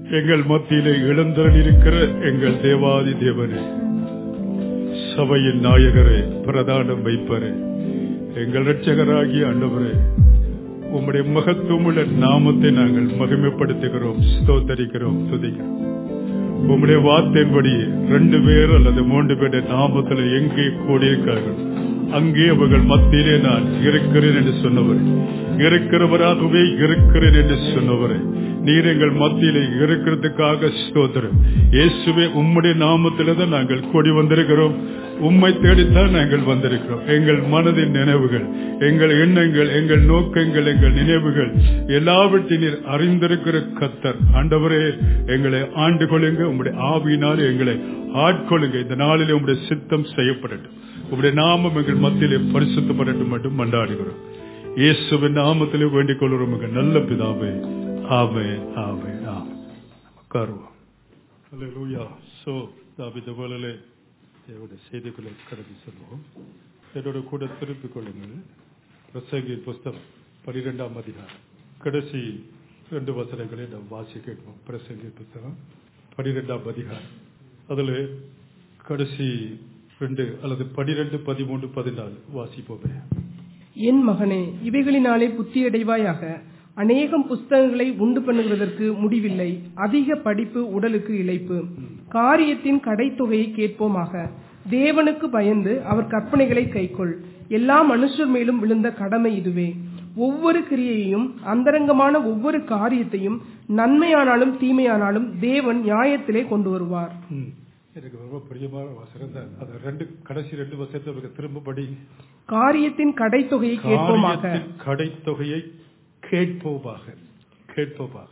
எங்கள் மத்தியிலே எழுந்தருள் இருக்கிற எங்கள் தேவாதி தேவனே சபையின் நாயகரே பிரதானம் வைப்பரே எங்கள் இரட்சகராகிய ஆண்டவரே உம்முடைய மகத்துவமுள்ள நாமத்தை நாங்கள் மகிமைப்படுத்துகிறோம் ஸ்தோத்தரிக்கிறோம் துதிக்கிறோம் உம்முடைய வார்த்தையின்படி ரெண்டு பேர் அல்லது மூன்று பேருடைய நாமத்தில் எங்கே கூடியிருக்கார்கள் அங்கே அவர்கள் மத்தியிலே நான் இருக்கிறேன் என்று சொன்னவர் இருக்கிறவராகவே இருக்கிறேன் என்று சொன்னவரே நீர் எங்கள் மத்தியிலே இருக்கிறதுக்காக ஸ்தோத்திரம் இயேசுவே உம்முடைய நாமத்திலே தான் நாங்கள் கூடி வந்திருக்கிறோம் உம்மை தேடித்தான் நாங்கள் வந்திருக்கிறோம் எங்கள் மனதின் நினைவுகள் எங்கள் எண்ணங்கள் எங்கள் நோக்கங்கள் எங்கள் நினைவுகள் எல்லாவற்றையும் நீர் அறிந்திருக்கிற கத்தர் ஆண்டவரே எங்களை ஆண்டு கொள்ளுங்க உங்களுடைய ஆவியினால் எங்களை ஆட்கொள்ளுங்க இந்த நாளிலே உங்களுடைய சித்தம் செய்யப்படட்டும் உங்களுடைய நாமம் எங்கள் மத்தியிலே பரிசுத்தப்படட்டும் மட்டும் மண்டாடுகிறோம் இயேசுவின் நாமத்திலே வேண்டிக் கொள்கிறோம் எங்கள் நல்ல பிதாவே ஆமே ஆமே ஆமே உட்காருவோம் அல்லேலூயா சோ தாவித போலலே தேவனுடைய செய்திக்குள்ளே கடந்து செல்வோம் என்னோட கூட திருப்பிக் கொள்ளுங்கள் பிரசங்கி புஸ்தகம் பனிரெண்டாம் அதிகாரம் கடைசி ரெண்டு வசனங்களை நாம் வாசி கேட்போம் பிரசங்கி புஸ்தகம் பனிரெண்டாம் அதிகாரம் அதில் கடைசி ரெண்டு அல்லது பனிரெண்டு பதிமூன்று பதினாலு வாசிப்போமே என் மகனே இவைகளினாலே புத்தியடைவாயாக அநேகம் புஸ்தகங்களை உண்டு பண்ணுவதற்கு முடிவில்லை அதிக படிப்பு உடலுக்கு இழைப்பு காரியத்தின் கடைத்தொகையை கேட்போமாக தேவனுக்கு பயந்து அவர் கற்பனைகளை கைக்கொள் எல்லா மனுஷர் மேலும் விழுந்த கடமை இதுவே ஒவ்வொரு கிரியையையும் அந்தரங்கமான ஒவ்வொரு காரியத்தையும் நன்மையானாலும் தீமையானாலும் தேவன் நியாயத்திலே கொண்டு வருவார் ம். எனக்கு ரொம்ப பிரியமான வசனம் தான் அது ரெண்டு கடைசி ரெண்டு வசனத்தை அவங்க திரும்பபடி காரியத்தின் கடைத்தொகையை கேட்போமாக காரியத்தின் கடைத்தொகையை கேட்போமாக கேட்போமாக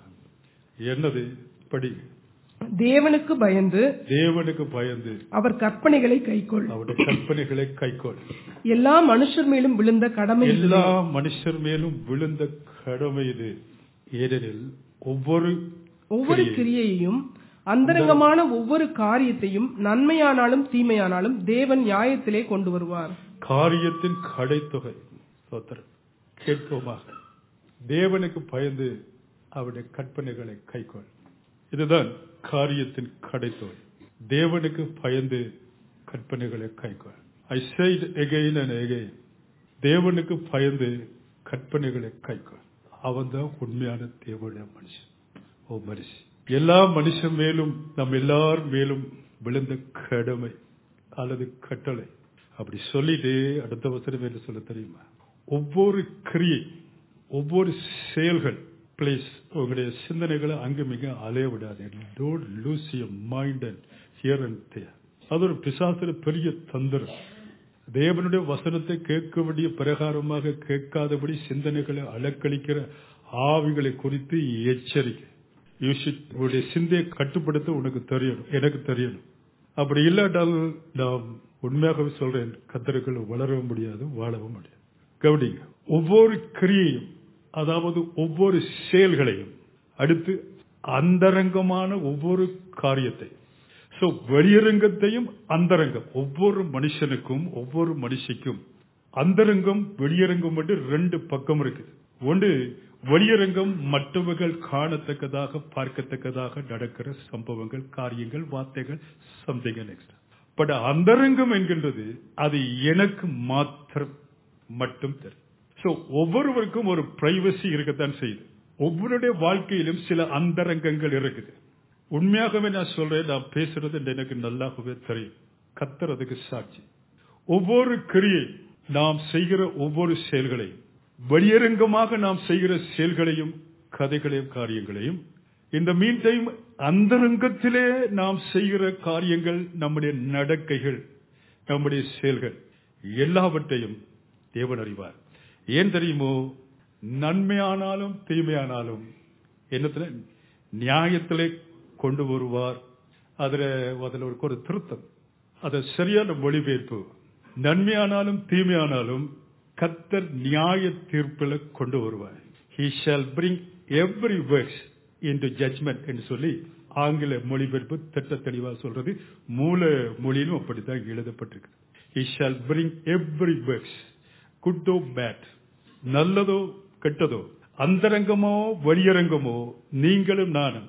என்னது படி தேவனுக்கு பயந்து தேவனுக்கு பயந்து அவர் கற்பனைகளை கைக்கொள் அவருடைய கற்பனைகளை கைக்கொள் எல்லா மனுஷர் மேலும் விழுந்த கடமை இதுவே. எல்லா மனுஷர் மேலும் விழுந்த கடமை இது ஏனெனில் ஒவ்வொரு ஒவ்வொரு கிரியை- கிரியையையும் அந்தரங்கமான ஒவ்வொரு காரியத்தையும் நன்மையானாலும் தீமையானாலும் தேவன் நியாயத்திலே கொண்டு வருவார் காரியத்தின் கடைத்தொகை ஸ்தோத்திரம். கேட்போமாக தேவனுக்கு பயந்து அவருடைய கற்பனைகளை கைக்கொள் இதுதான் காரியத்தின் கடைத்தொகை தேவனுக்கு பயந்து கற்பனைகளை கைக்கொள் ஐ said again and again தேவனுக்கு பயந்து கற்பனைகளை கைக்கொள் அவன்தான் உண்மையான தேவனுடைய மனுஷன் ஓ மனுஷி எல்லா மனுஷன் மேலும் நம் எல்லார் மேலும் விழுந்த கடமை அல்லது கட்டளை அப்படி சொல்லிட்டு அடுத்த வசனம் என்ன சொல்ல தெரியுமா ஒவ்வொரு கிரியை ஒவ்வொரு செயல்கள் பிளீஸ் உங்களுடைய சிந்தனைகளை அங்கு மிக அலைய விடாது don't lose your mind and here and there அது ஒரு பிசாசுல பெரிய தந்திரம் தேவனுடைய வசனத்தை கேட்க வேண்டிய பிரகாரமாக கேட்காதபடி சிந்தனைகளை அலக்களிக்கிற ஆவிகளை குறித்து எச்சரிக்கை யூ ஷுட் உங்களுடைய சிந்தையை கட்டுப்படுத்த உனக்கு தெரியணும் எனக்கு தெரியணும் அப்படி இல்லாட்டால் நாம் உண்மையாகவே சொல்றேன் கத்தருக்குள் வளரவும் முடியாது வாழவும் முடியாது கவனிங்க ஒவ்வொரு கிரியையும் அதாவது ஒவ்வொரு செயல்களையும் அடுத்து அந்தரங்கமான ஒவ்வொரு காரியத்தை சோ வெளியரங்கத்தையும் அந்தரங்கம் ஒவ்வொரு மனுஷனுக்கும் ஒவ்வொரு மனுஷிக்கும் அந்தரங்கம் வெளியரங்கம் என்று ரெண்டு பக்கம் இருக்குது ஒன்று வெளியரங்கம் மற்றவர்கள் காணத்தக்கதாக பார்க்கத்தக்கதாக நடக்கிற சம்பவங்கள் காரியங்கள் வார்த்தைகள் சம்திங் நெக்ஸ்ட் பட் அந்தரங்கம் என்கின்றது அது எனக்கு மாத்திரம் மட்டும் தெரியும் சோ ஒவ்வொருவருக்கும் ஒரு பிரைவசி இருக்கத்தான் செய்யுது ஒவ்வொருடைய வாழ்க்கையிலும் சில அந்தரங்கங்கள் இருக்குது உண்மையாகவே நான் சொல்றேன் நான் பேசுறது எனக்கு நல்லாகவே தெரியும் கத்துறதுக்கு சாட்சி ஒவ்வொரு கிரியை நாம் செய்கிற ஒவ்வொரு செயல்களையும் வெளியரங்கமாக நாம் செய்கிற செயல்களையும் கதைகளையும் காரியங்களையும் இந்த மீன் டைம் அந்தரங்கத்திலே நாம் செய்கிற காரியங்கள் நம்முடைய நடக்கைகள் நம்முடைய செயல்கள் எல்லாவற்றையும் தேவன் அறிவார் ஏன் தெரியுமோ நன்மையானாலும் தீமையானாலும் என்னத்துல நியாயத்திலே கொண்டு வருவார் அதுல அதுல ஒரு ஒரு திருத்தம் அது சரியான மொழிபெயர்ப்பு நன்மையானாலும் தீமையானாலும் கத்தர் நியாய தீர்ப்பில் கொண்டு வருவார் he shall bring every works into judgment என்று சொல்லி ஆங்கில மொழிபெயர்ப்பு திட்ட தெளிவா சொல்றது மூல மொழியிலும் அப்படித்தான் எழுதப்பட்டிருக்கு he shall bring every works good or bad நல்லதோ கெட்டதோ அந்தரங்கமோ வெளியரங்கமோ நீங்களும் நானும்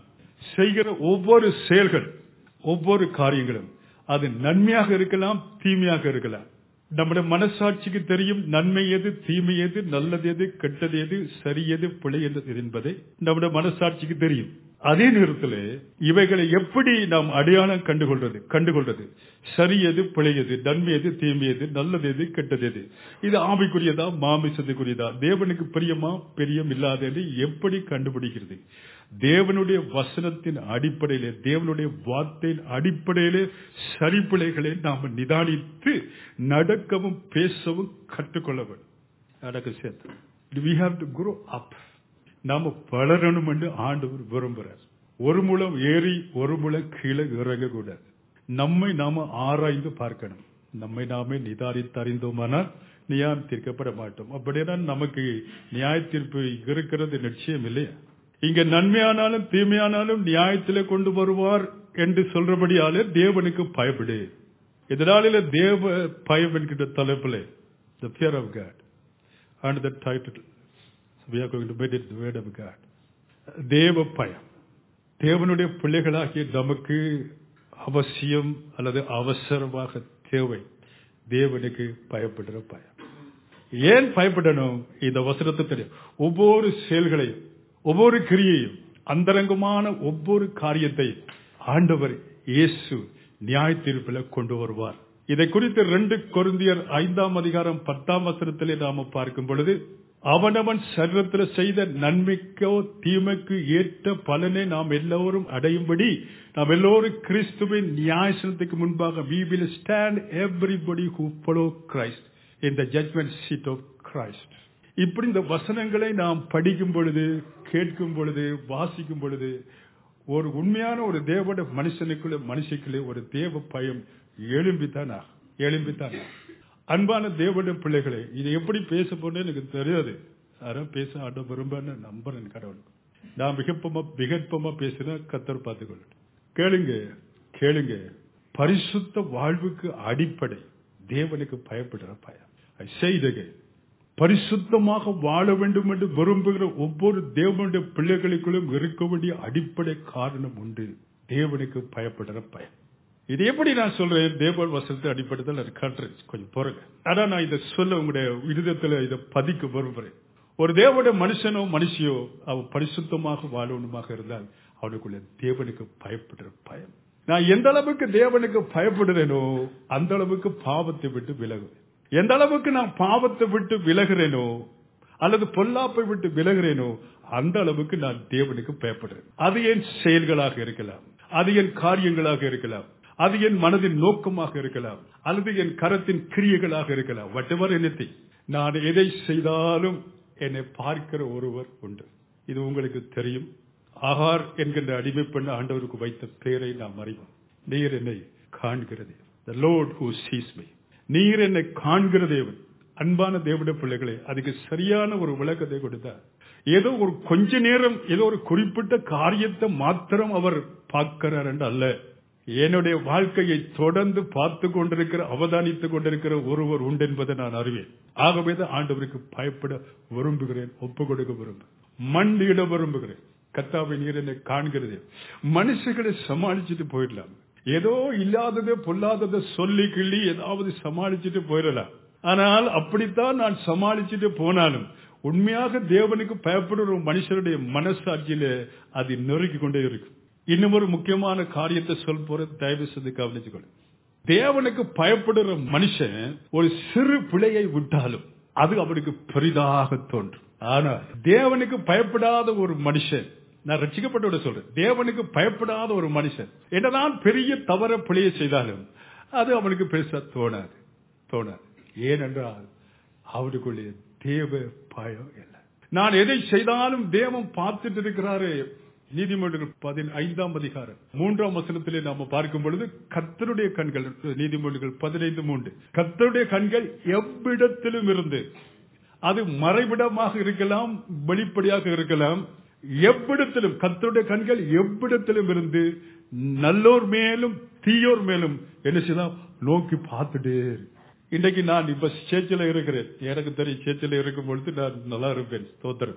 செய்கிற ஒவ்வொரு செயல்கள் ஒவ்வொரு காரியங்களும் அது நன்மையாக இருக்கலாம் தீமையாக இருக்கலாம் நம்முடைய மனசாட்சிக்கு தெரியும் நன்மை எது தீமை எது நல்லது எது கெட்டது எது சரி எது பிழை எது என்பதை நம்முடைய மனசாட்சிக்கு தெரியும் அதே நேரத்தில் இவைகளை எப்படி நாம் அடையாளம் கண்டுகொள்றது கண்டுகொள்றது சரி எது பிழை எது நன்மை எது தீமை எது நல்லது எது கெட்டது எது இது ஆமைக்குரியதா மாமிசத்துக்குரியதா தேவனுக்கு பிரியமா பிரியம் இல்லாதது எப்படி கண்டுபிடிக்கிறது தேவனுடைய வசனத்தின் அடிப்படையிலே தேவனுடைய வார்த்தையின் அடிப்படையிலே சரிப்பிழைகளை நாம் நிதானித்து நடக்கவும் பேசவும் கற்றுக்கொள்ள வேண்டும் நடக்க சேர்த்து we have to grow up நாம வளரணும் என்று ஆண்டவர் விரும்புகிறார் ஒரு முழம் ஏறி ஒரு முழம் கீழே இறங்க கூடாது நம்மை நாம ஆராய்ந்து பார்க்கணும் நம்மை நாமே நிதானித்து அறிந்தோமானால் நியாயம் தீர்க்கப்பட மாட்டோம் அப்படின்னா நமக்கு நியாய தீர்ப்பு இருக்கிறது நிச்சயம் இல்லையா இங்க நன்மையானாலும் தீமையானாலும் நியாயத்திலே கொண்டு வருவார் என்று சொல்றபடியாலே தேவனுக்கு பயப்படு இதனால தேவ பயம் என்கின்ற தலைப்பில் the fear of God and the title we are going to meditate the word of God தேவ பயம் தேவனுடைய பிள்ளைகளாகிய நமக்கு அவசியம் அல்லது அவசரமாக தேவை தேவனுக்கு பயப்படுற பயம் ஏன் பயப்படணும் இந்த வசனத்தை தெரியும் ஒவ்வொரு செயல்களையும் ஒவ்வொரு கிரியையும் அந்தரங்கமான ஒவ்வொரு காரியத்தையும் ஆண்டவர் இயேசு நியாய தீர்ப்பில் கொண்டு வருவார் இதை குறித்து ரெண்டு கொருந்தியர் ஐந்தாம் அதிகாரம் பத்தாம் வசனத்திலே நாம பார்க்கும் பொழுது அவனவன் சரீரத்தில் செய்த நன்மைக்கோ தீமைக்கு ஏற்ற பலனை நாம் எல்லோரும் அடையும்படி நாம் எல்லோரும் கிறிஸ்துவின் நியாயசனத்துக்கு முன்பாக we will stand everybody who follow Christ in the judgment seat of Christ இப்படி இந்த வசனங்களை நாம் படிக்கும் பொழுது கேட்கும் பொழுது வாசிக்கும் பொழுது ஒரு உண்மையான ஒரு தேவட மனுஷனுக்குள்ள மனுஷிக்குள்ளே ஒரு தேவ பயம் எழும்பித்தானா எழும்பித்தானா அன்பான தேவட பிள்ளைகளை இதை எப்படி பேச போனேன்னு எனக்கு தெரியாது யாரும் பேச ஆட்ட விரும்பன்னு நம்புறேன் கடவுள் நான் மிகப்பமா மிகப்பமா பேசினா கத்தர் பார்த்துக்கொள்ளட்டும் கேளுங்க கேளுங்க பரிசுத்த வாழ்வுக்கு அடிப்படை தேவனுக்கு பயப்படுற பயம் செய்தகை பரிசுத்தமாக வாழ வேண்டும் என்று விரும்புகிற ஒவ்வொரு தேவனுடைய பிள்ளைகளுக்குள்ளும் இருக்க வேண்டிய அடிப்படை காரணம் உண்டு தேவனுக்கு பயப்படுற பயம் இது எப்படி நான் சொல்றேன் தேவன் வசனத்தை அடிப்படையில் நான் காட்டுறேன் கொஞ்சம் போறேங்க ஆனா நான் இதை சொல்ல உங்களுடைய இருதயத்துல இதை பதிக்க விரும்புறேன் ஒரு தேவனுடைய மனுஷனோ மனுஷியோ அவன் பரிசுத்தமாக வாழணுமாக இருந்தால் அவனுக்குள்ள தேவனுக்கு பயப்படுற பயம் நான் எந்த அளவுக்கு தேவனுக்கு பயப்படுறேனோ அந்த அளவுக்கு பாவத்தை விட்டு விலகுவேன் எந்த அளவுக்கு நான் பாவத்தை விட்டு விலகிறேனோ அல்லது பொல்லாப்பை விட்டு விலகிறேனோ அந்த அளவுக்கு நான் தேவனுக்கு பயப்படுறேன் அது என் செயல்களாக இருக்கலாம் அது என் காரியங்களாக இருக்கலாம் அது என் மனதின் நோக்கமாக இருக்கலாம் அல்லது என் கரத்தின் கிரியைகளாக இருக்கலாம் வட்டவர் என்னத்தை நான் எதை செய்தாலும் என்னை பார்க்கிற ஒருவர் உண்டு இது உங்களுக்கு தெரியும் ஆகார் என்கின்ற அடிமை பெண் ஆண்டவருக்கு வைத்த பெயரை நாம் அறிவோம் நீர் என்னை காண்கிறது the lord who sees me நீர் என்னை காண்கிற தேவன் அன்பான தேவனுடைய பிள்ளைகளே அதுக்கு சரியான ஒரு விளக்கத்தை கொடுத்தார் ஏதோ ஒரு கொஞ்ச நேரம் ஏதோ ஒரு குறிப்பிட்ட காரியத்தை மாத்திரம் அவர் பார்க்கிறார் என்று அல்ல என்னுடைய வாழ்க்கையை தொடர்ந்து பார்த்து கொண்டிருக்கிற அவதானித்துக் கொண்டிருக்கிற ஒருவர் உண்டு என்பதை நான் அறிவேன் ஆகவே தான் ஆண்டவருக்கு பயப்பட விரும்புகிறேன் ஒப்பு கொடுக்க விரும்புகிறேன் மண்டியிட விரும்புகிறேன் கத்தாவை நீர் என்னை காண்கிறது மனுஷர்களை சமாளிச்சுட்டு போயிடலாம் ஏதோ இல்லாததை பொல்லாததை சொல்லி கிள்ளி ஏதாவது சமாளிச்சுட்டு போயிடலாம் ஆனால் அப்படித்தான் நான் சமாளிச்சுட்டு போனாலும் உண்மையாக தேவனுக்கு பயப்படுற ஒரு மனுஷருடைய மனசாட்சியில அது நெருக்கி கொண்டே இருக்கு இன்னும் ஒரு முக்கியமான காரியத்தை சொல் போற தயவு செய்து கவனிச்சுக்கொள்ள தேவனுக்கு பயப்படுற மனுஷன் ஒரு சிறு பிழையை விட்டாலும் அது அவனுக்கு பெரிதாக தோன்றும் ஆனா தேவனுக்கு பயப்படாத ஒரு மனுஷன் நான் ரட்சிக்கப்பட்டோட சொல்றேன் தேவனுக்கு பயப்படாத ஒரு மனுஷன் என்னதான் பெரிய தவற பிழையை செய்தாலும் அது அவனுக்கு பெருசா தோணாது தோணாது ஏனென்றால் அவனுக்குள்ளே தேவ பயம் இல்லை நான் எதை செய்தாலும் தேவன் பார்த்துட்டு இருக்கிறாரு நீதிமன்றங்கள் பதினைந்தாம் அதிகாரம் மூன்றாம் வசனத்திலே நாம பார்க்கும் பொழுது கத்தருடைய கண்கள் நீதிமன்றங்கள் பதினைந்து மூன்று கத்தருடைய கண்கள் எவ்விடத்திலும் இருந்து அது மறைவிடமாக இருக்கலாம் வெளிப்படையாக இருக்கலாம் எவ்விடத்திலும் கத்தருடைய கண்கள் எவ்விடத்திலும் இருந்து நல்லோர் மேலும் தீயோர் மேலும் என்ன செய்யலாம் நோக்கி பார்த்துட்டே இன்றைக்கு நான் இப்ப சேச்சில இருக்கிறேன் எனக்கு தெரியும் சேச்சில இருக்கும் பொழுது நான் நல்லா இருப்பேன் ஸ்தோத்திரம்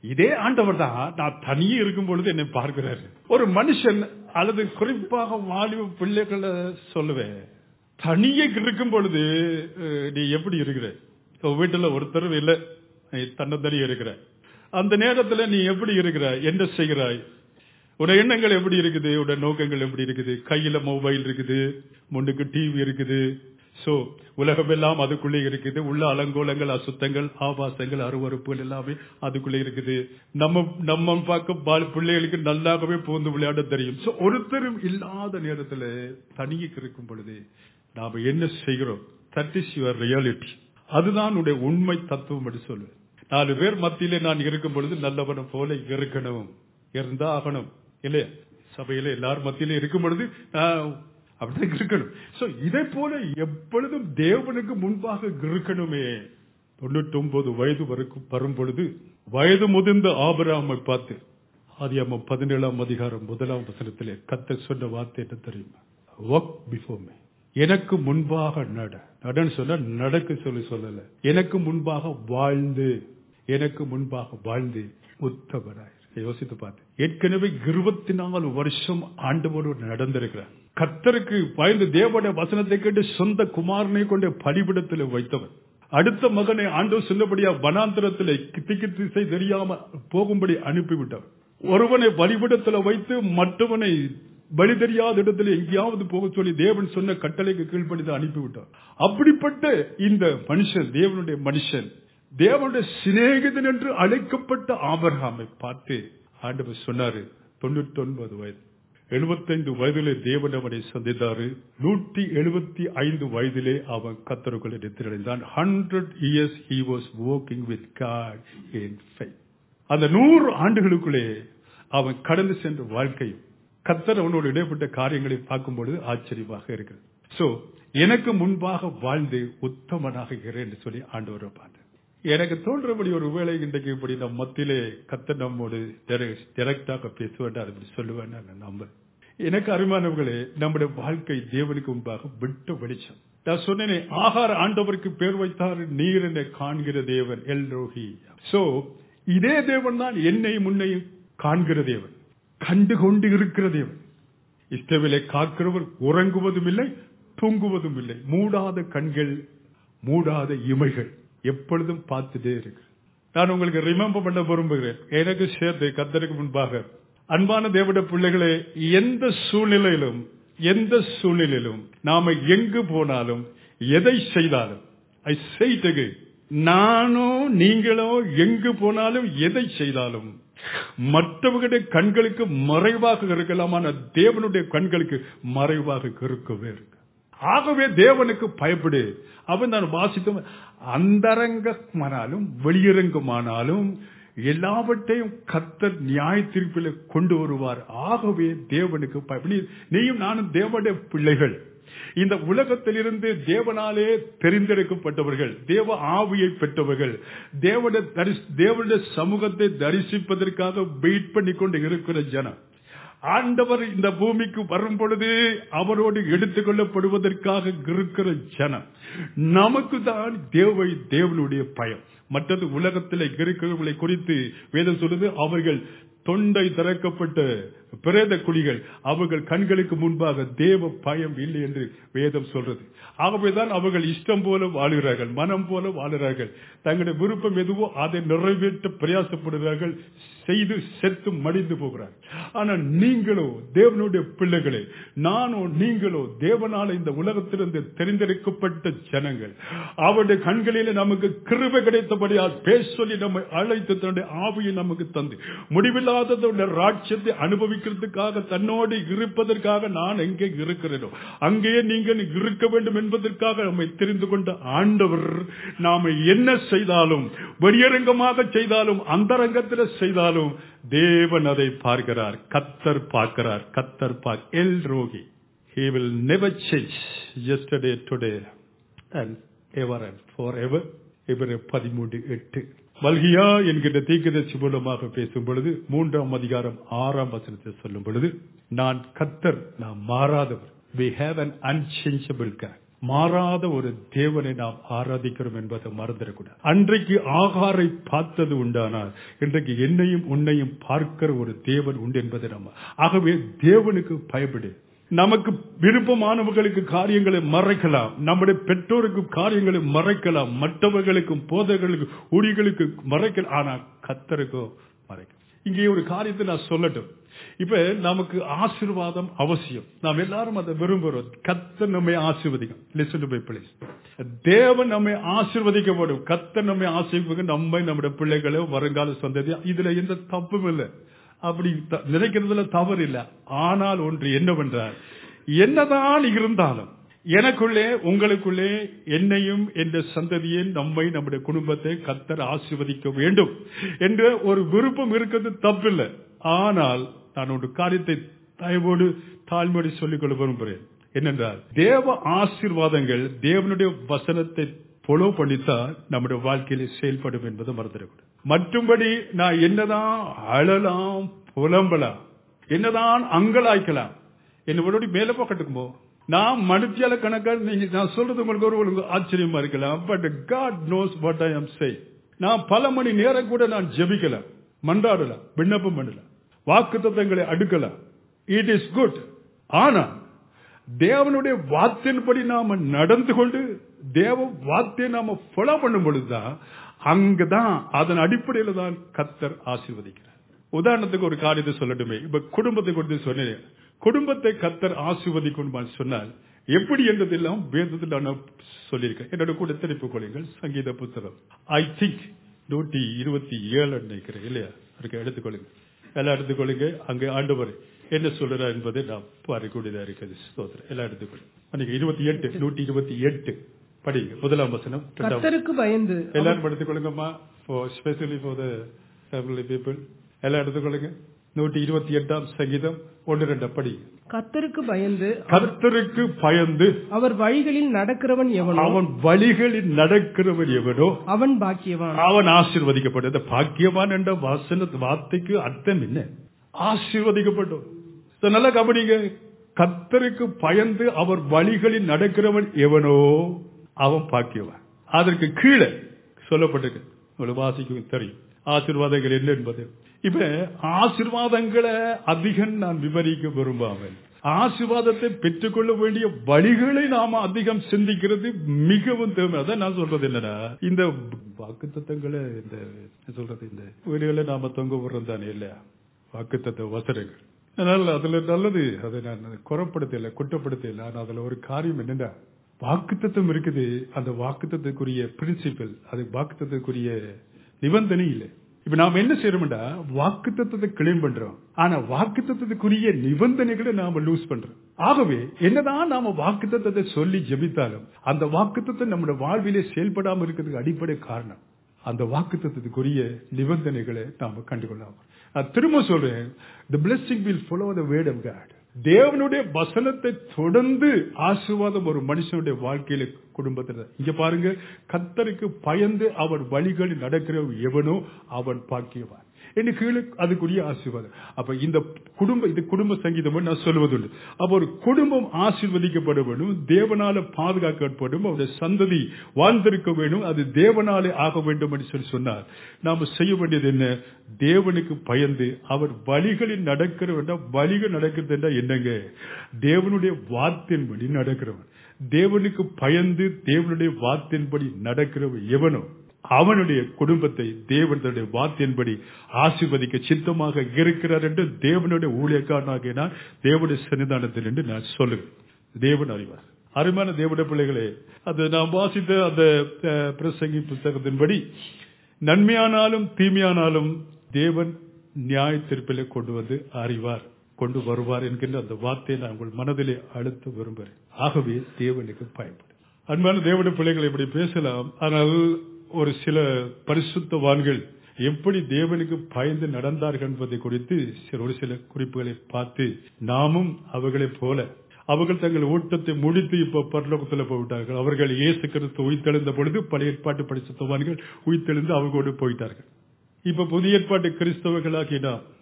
இதே ஆண்டவர் தான் நான் தனியே இருக்கும் பொழுது என்னை பார்க்கிறாரு ஒரு மனுஷன் அல்லது குறிப்பாக வாலிப பிள்ளைகளை சொல்லுவேன் தனியே இருக்கும் பொழுது அஹ், நீ எப்படி இருக்கிற உன் வீட்டுல ஒருத்தரும் இல்லை நீ தன்னந்தனியே இருக்கிற அந்த நேரத்துல நீ எப்படி இருக்கிற என்ன செய்கிறாய் உடைய எண்ணங்கள் எப்படி இருக்குது உடைய நோக்கங்கள் எப்படி இருக்குது கையில மொபைல் இருக்குது முன்னுக்கு டிவி இருக்குது சோ உலகம் எல்லாம் அதுக்குள்ளே இருக்குது உள்ள அலங்கோலங்கள் அசுத்தங்கள் ஆபாசங்கள் அருவறுப்புகள் எல்லாமே அதுக்குள்ளே இருக்குது நம்ம நம்ம பார்க்க பால் பிள்ளைகளுக்கு நல்லாகவே பூந்து விளையாட தெரியும் சோ ஒருத்தரும் இல்லாத நேரத்துல தனியே இருக்கும் பொழுது நாம என்ன செய்கிறோம் தட் இஸ் யுவர் ரியாலிட்டி அதுதான் உடைய உண்மை தத்துவம் என்று சொல்லுவேன் நாலு பேர் மத்தியிலே நான் இருக்கும் பொழுது நல்லவனை போல இருக்கணும் இருந்தா ஆகணும் இல்லையா சபையில எல்லாரும் மத்தியில இருக்கும் பொழுது நான் அப்படிதான் இருக்கணும் சோ இதை போல எப்பொழுதும் தேவனுக்கு முன்பாக இருக்கணுமே தொண்ணூத்தி ஒன்பது வயது வரைக்கும் வரும் பொழுது வயது முதிர்ந்த ஆபராமை பார்த்து ஆதியாம பதினேழாம் அதிகாரம் முதலாம் வசனத்திலே கத்த சொன்ன வார்த்தை என்ன தெரியுமா ஒர்க் பிஃபோர் me எனக்கு முன்பாக நட நடன்னு சொன்னா நடக்க சொல்லி சொல்லல எனக்கு முன்பாக வாழ்ந்து எனக்கு முன்பாக வாழ்ந்து உத்தவராய் யோசித்து பார்த்தேன் ஏற்கனவே இருபத்தி நாலு வருஷம் ஆண்டவரோடு நடந்திருக்கிறார் கர்த்தருக்கு பயந்து தேவனுடைய வசனத்தை கேட்டு சொந்த குமாரனை கொண்டு பலிபிடத்தில் வைத்தவர் அடுத்த மகனை ஆண்டவர் சொன்னபடியா வனாந்திரத்தில் திக்கு திசை தெரியாம போகும்படி அனுப்பிவிட்டவர் ஒருவனை பலிபிடத்தில் வைத்து மற்றவனை பலி தெரியாத இடத்துல எங்கேயாவது போக சொல்லி தேவன் சொன்ன கட்டளைக்கு கீழ்ப்படித்து அனுப்பிவிட்டார் அப்படிப்பட்ட இந்த மனுஷன் தேவனுடைய மனுஷன் தேவனுடைய சிநேகிதன் என்று அழைக்கப்பட்ட ஆபரகாமை பார்த்து ஆண்டவர் சொன்னாரு தொண்ணூத்தி ஒன்பது வயது எழுபத்தைந்து வயதிலே தேவன் அவனை சந்தித்தாரு நூற்றி எழுபத்தி ஐந்து வயதிலே அவன் கத்தருக்குள்ள நித்திரடைந்தான் hundred years he was working with God in faith அந்த நூறு ஆண்டுகளுக்குள்ளே அவன் கடந்து சென்ற வாழ்க்கையும் கத்தர் அவனோடு இடைப்பட்ட காரியங்களை பார்க்கும்பொழுது ஆச்சரியமாக இருக்கிறது சோ எனக்கு முன்பாக வாழ்ந்து உத்தமனாக இருக்கிறேன் என்று சொல்லி ஆண்டவரை பார்த்தேன் எனக்கு தோன்றபடி ஒரு வேளை இன்றைக்கு இப்படி நம் மத்தியிலே கத்த நம்மோடு டைரக்டாக பேசுவேன் அப்படி சொல்லுவேன் நான் நம்புறேன் எனக்கு அருமானவர்களே நம்முடைய வாழ்க்கை தேவனுக்கு முன்பாக விட்டு வெளிச்சம் நான் சொன்னேனே ஆகார ஆண்டவருக்கு பேர் வைத்தார் நீர் என்னை காண்கிற தேவன் எல் ரோஹி சோ இதே தேவன் தான் என்னை முன்னை காண்கிற தேவன் கண்டு கொண்டு இருக்கிற தேவன் இஷ்டவிலை காக்கிறவர் உறங்குவதும் இல்லை தூங்குவதும் இல்லை மூடாத கண்கள் மூடாத இமைகள் எப்பொழுதும் பார்த்துட்டே இருக்கு நான் உங்களுக்கு ரிமெம்பர் பண்ண விரும்புகிறேன் எனக்கு சேர்த்து கத்தருக்கு முன்பாக அன்பான தேவட பிள்ளைகளே எந்த சூழ்நிலையிலும் எந்த சூழ்நிலையிலும் நாம எங்கு போனாலும் எதை செய்தாலும் ஐ செய்தகு நானோ நீங்களோ எங்கு போனாலும் எதை செய்தாலும் மற்றவர்களுடைய கண்களுக்கு மறைவாக இருக்கலாம் ஆனால் தேவனுடைய கண்களுக்கு மறைவாக இருக்கவே இருக்கு ஆகவே தேவனுக்கு பயப்படு அவன் நான் வாசித்த அந்தரங்கமானாலும் வெளியரங்கமானாலும் எல்லாவற்றையும் கத்தர் நியாய தீர்ப்பில் கொண்டு வருவார் ஆகவே தேவனுக்கு பயப்படி நீயும் நானும் தேவனுடைய பிள்ளைகள் இந்த உலகத்திலிருந்து தேவனாலே தெரிந்தெடுக்கப்பட்டவர்கள் தேவ ஆவியை பெற்றவர்கள் தேவனுடைய தரிசி- தேவனுடைய சமூகத்தை தரிசிப்பதற்காக வெயிட் பண்ணி கொண்டு இருக்கிற ஜனம் ஆண்டவர் இந்த பூமிக்கு வரும் பொழுது அவரோடு எடுத்துக் கொள்ளப்படுவதற்காக இருக்கிற ஜனம் நமக்கு தான் தேவை தேவனுடைய பயம் மற்றது உலகத்தில் இருக்கிறவர்களை குறித்து வேதம் சொல்லுது அவர்கள் தொண்டை திறக்கப்பட்ட பிரேத குழிகள் அவர்கள் கண்களுக்கு முன்பாக தேவ பயம் இல்லை என்று வேதம் சொல்றது ஆகவேதான் அவர்கள் இஷ்டம் போல வாழுகிறார்கள் மனம் போல வாழுகிறார்கள் தங்களுடைய விருப்பம் எதுவோ அதை நிறைவேற்ற பிரயாசப்படுகிறார்கள் செய்து செத்து மடிந்து போகிறார்கள் ஆனால் நீங்களோ தேவனுடைய பிள்ளைகளே நானோ நீங்களோ தேவனால இந்த உலகத்திலிருந்து தெரிந்தெடுக்கப்பட்ட ஜனங்கள் அவருடைய கண்களிலே நமக்கு கிருபை கிடைத்தபடியால் பேச சொல்லி நம்மை அழைத்து தன்னுடைய ஆவியை நமக்கு தந்து முடிவில்லாததுடைய ராட்சியத்தை அனுபவிக்கிறதுக்காக தன்னோடு இருப்பதற்காக நான் எங்கே இருக்கிறேனோ அங்கேயே நீங்கள் இருக்க வேண்டும் என்பதற்காக நம்மை தெரிந்து கொண்ட ஆண்டவர் நாம என்ன செய்தாலும் வெளியரங்கமாக செய்தாலும் அந்தரங்கத்தில் செய்தாலும் தேவன் அதை பார்க்கிறார் கத்தர் பார்க்கிறார் கத்தர் பார் El He will never change yesterday, today, and ever and forever. இவரு பதிமூன்று எட்டு மல்கியா என்கிற தீர்க்கதரிசி மூலமாக பேசும் பொழுது மூன்றாம் அதிகாரம் ஆறாம் வசனத்தை சொல்லும் பொழுது நான் கத்தர் நான் மாறாதவர் we have an unchangeable God மாறாத ஒரு தேவனை நாம் ஆராதிக்கிறோம் என்பதை மறந்துடக்கூடாது அன்றைக்கு ஆகாரை பார்த்தது உண்டானால் இன்றைக்கு என்னையும் உன்னையும் பார்க்கிற ஒரு தேவன் உண்டு என்பதை நம்ம ஆகவே தேவனுக்கு பயப்படு நமக்கு விருப்பமானவர்களுக்கு காரியங்களை மறைக்கலாம் நம்முடைய பெற்றோருக்கு காரியங்களை மறைக்கலாம் மற்றவர்களுக்கும் போதர்களுக்கு ஊழிகளுக்கு மறைக்கலாம் ஆனா கத்தருக்கோ மறைக்கலாம் இங்கே ஒரு காரியத்தை நான் சொல்லட்டும் இப்ப நமக்கு ஆசீர்வாதம் அவசியம் நாம் எல்லாரும் அதை விரும்புகிறோம் கத்த நம்மை ஆசீர்வதிக்கும் லிசன் டு பை பிளேஸ் தேவன் நம்மை ஆசீர்வதிக்கப்படும் கத்த நம்மை ஆசீர்வதிக்க நம்மை நம்முடைய பிள்ளைகளோ வருங்கால சந்ததி இதுல எந்த தப்பும் இல்லை அப்படி த- நினைக்கிறதுல தவறு இல்லை ஆனால் ஒன்று என்னவென்றால் என்னதான் இருந்தாலும் எனக்குள்ளே உங்களுக்குள்ளே என்னையும் என்ற சந்ததியை நம்மை நம்முடைய குடும்பத்தை கத்தர் ஆசீர்வதிக்க வேண்டும் என்ற ஒரு விருப்பம் இருக்கிறது தப்பில்லை ஆனால் நான் ஒரு காரியத்தை தயவோடு தாழ்மையோடு சொல்லிக்கொள்ள விரும்புகிறேன் என்னென்றால் தேவ ஆசீர்வாதங்கள் தேவனுடைய வசனத்தை பொலோ பண்ணித்தான் நம்முடைய வாழ்க்கையில செயல்படும் என்பதை மறந்துடக்கூடாது மற்றும்படி நான் என்னதான் அழலாம் புலம்பலாம் என்னதான் அங்கலாய்க்கலாம் என்னோட மேல பக்கத்துக்குமோ நான் மனுத்தியால கணக்காக நீங்க நான் சொல்றது உங்களுக்கு ஒரு உங்களுக்கு ஆச்சரியமா இருக்கலாம் but God knows what I am say நான் பல மணி நேரம் கூட நான் ஜெபிக்கலாம் மன்றாடலாம் விண்ணப்பம் பண்ணலாம் வாக்கு தத்தங்களை அடுக்கலாம் இட் இஸ் குட் ஆனா தேவனுடைய வார்த்தையின்படி நாம நடந்து கொண்டு தேவ வார்த்தையை நாம ஃபாலோ பண்ணும் பொழுதுதான் அங்கதான் அதன் அடிப்படையில தான் கத்தர் ஆசீர்வதிக்கிறார் உதாரணத்துக்கு ஒரு காரியத்தை சொல்லட்டுமே இப்ப குடும்பத்தை குறித்து சொன்னேன் குடும்பத்தை கத்தர் ஆசீர்வதிக்கும் சொன்னால் எப்படி என்றதெல்லாம் வேதத்தில் நான் சொல்லியிருக்கேன் என்னோட கூட திருப்பிக் கொள்ளுங்கள் சங்கீத புத்தகம் ஐ திங்க் நூற்றி இருபத்தி ஏழு நினைக்கிறேன் இல்லையா இருக்க எடுத்துக்கொள்ளுங்க எல்லாம் எடுத்துக்கொள்ளுங்க அங்க ஆண்டவர் என்ன சொல்றார் என்பதை நாம் பார்க்கக்கூடியதா இருக்குது ஸ்தோத்திரம் எல்லாம் எடுத்துக்கொள்ளுங்க அன்னைக்கு இருபத்தி எட்டு நூற்றி இருபத்தி எட்டு படிங்க முதலாம் வசனம் இரண்டாம் கர்த்தருக்கு பயந்து எல்லாரும் எடுத்துக்கொள்ளுங்கம்மா specially for the family people எல்லாம் எடுத்துக்கொள்ளுங்க நூற்றி இருபத்தி எட்டாம் சங்கீதம் ஒன்று ரெண்டு படி கர்த்தருக்கு பயந்து கர்த்தருக்கு பயந்து அவர் வழிகளில் நடக்கிறவன் எவனோ அவன் வழிகளில் நடக்கிறவன் எவனோ அவன் பாக்கியவான் அவன் ஆசீர்வதிக்கப்பட்டது பாக்கியவான் என்ற வாசன வார்த்தைக்கு அர்த்தம் என்ன ஆசீர்வதிக்கப்பட்டோம் இதை நல்லா கவனிங்க கர்த்தருக்கு பயந்து அவர் வழிகளில் நடக்கிறவன் எவனோ அவன் பாக்கியவான் அதற்கு கீழே சொல்லப்பட்டிருக்கு உங்களுக்கு வாசிக்கும் தெரியும் ஆசீர்வாதங்கள் என்ன என்பது இப்ப ஆசீர்வாதங்களை அதிகம் நான் விவரிக்க விரும்பாமல் ஆசீர்வாதத்தை பெற்றுக்கொள்ள வேண்டிய வழிகளை நாம அதிகம் சிந்திக்கிறது மிகவும் தேவை அதான் நான் சொல்றது என்னன்னா இந்த வாக்குத்தத்தங்களை இந்த என்ன சொல்றது இந்த வீடுகளை நாம தொங்க விடுறோம் தானே இல்லையா வாக்குத்தத்த வசனங்கள் அதனால அதுல நல்லது அதை நான் குறப்படுத்தல குற்றப்படுத்தல ஆனா அதுல ஒரு காரியம் என்னன்னா வாக்குத்தத்தம் இருக்குது அந்த வாக்குத்தத்துக்குரிய பிரின்சிபல் அது வாக்குத்தத்துக்குரிய நிபந்தனை இல்லை இப்ப நாம என்ன செய்யறோம்டா வாக்குத்தத்தத்தை கிளைம் பண்றோம் ஆனா வாக்குத்தத்துக்குரிய நிபந்தனைகளை நாம லூஸ் பண்றோம் ஆகவே என்னதான் நாம வாக்குத்தத்தத்தை சொல்லி ஜெபித்தாலும் அந்த வாக்குத்தத்தை நம்முடைய வாழ்விலே செயல்படாம இருக்கிறதுக்கு அடிப்படை காரணம் அந்த வாக்குத்தத்துக்குரிய நிபந்தனைகளை நாம கண்டுகொள்ளாம நான் திரும்ப சொல்றேன் the blessing will follow the word of God தேவனுடைய வசனத்தை தொடர்ந்து ஆசீர்வாதம் ஒரு மனுஷனுடைய வாழ்க்கையில குடும்பத்தில் இங்க பாருங்க கத்தருக்கு பயந்து அவர் வழிகளில் நடக்கிற எவனோ அவன் பாக்கியவான் என்று கீழே அதுக்குரிய ஆசீர்வாதம் அப்ப இந்த குடும்ப இது குடும்ப சங்கீதம் நான் சொல்வதுண்டு அப்ப ஒரு குடும்பம் ஆசீர்வதிக்கப்பட வேண்டும் தேவனால பாதுகாக்கப்படும் அவருடைய சந்ததி வாழ்ந்திருக்க வேண்டும் அது தேவனாலே ஆக வேண்டும் என்று சொல்லி சொன்னார் நாம செய்ய வேண்டியது என்ன தேவனுக்கு பயந்து அவர் வழிகளில் நடக்கிறவன் வழிகள் நடக்கிறது என்றா என்னங்க தேவனுடைய வார்த்தையின்படி இருக்கிறவன் தேவனுக்கு பயந்து தேவனுடைய வார்த்தையின்படி இருக்கிறவன் எவனோ அவனுடைய குடும்பத்தை தேவனுடைய வார்த்தையின்படி ஆசீர்வதிக்க சித்தமாக இருக்கிறார் என்று தேவனுடைய ஊழியக்காரனாக நான் தேவனுடைய சன்னிதானத்தில் என்று நான் சொல்லுவேன் தேவன் அறிவார் அருமையான தேவனுடைய பிள்ளைகளே அது நாம் வாசித்த அந்த அஹ், பிரசங்கி புத்தகத்தின்படி நன்மையானாலும் தீமையானாலும் தேவன் நியாய தீர்ப்பிலே கொண்டு வந்து அறிவார் கொண்டு வருவார் என்கின்ற அந்த வார்த்தையை நான் உங்கள் மனதிலே அழுத்த விரும்புகிறேன் ஆகவே தேவனுக்கு பயப்படும் அன்பான தேவனுடைய பிள்ளைகளை இப்படி பேசலாம் ஆனால் ஒரு சில பரிசுத்தவான்கள் எப்படி தேவனுக்கு பயந்து நடந்தார்கள் என்பதை குறித்து சில ஒரு சில குறிப்புகளை பார்த்து நாமும் அவர்களைப் போல அவர்கள் தங்கள் ஓட்டத்தை முடித்து இப்ப பரலோகத்தில் போய்விட்டார்கள் அவர்கள் இயேசு கிறிஸ்து உயிர்த்தெழுந்த பொழுது பழைய ஏற்பாட்டு பரிசுத்தவான்கள் உயிர்த்தெழுந்து அவர்களோடு போயிட்டார்கள் இப்ப புதிய ஏற்பாட்டு கிறிஸ்தவர்களாகி நாம்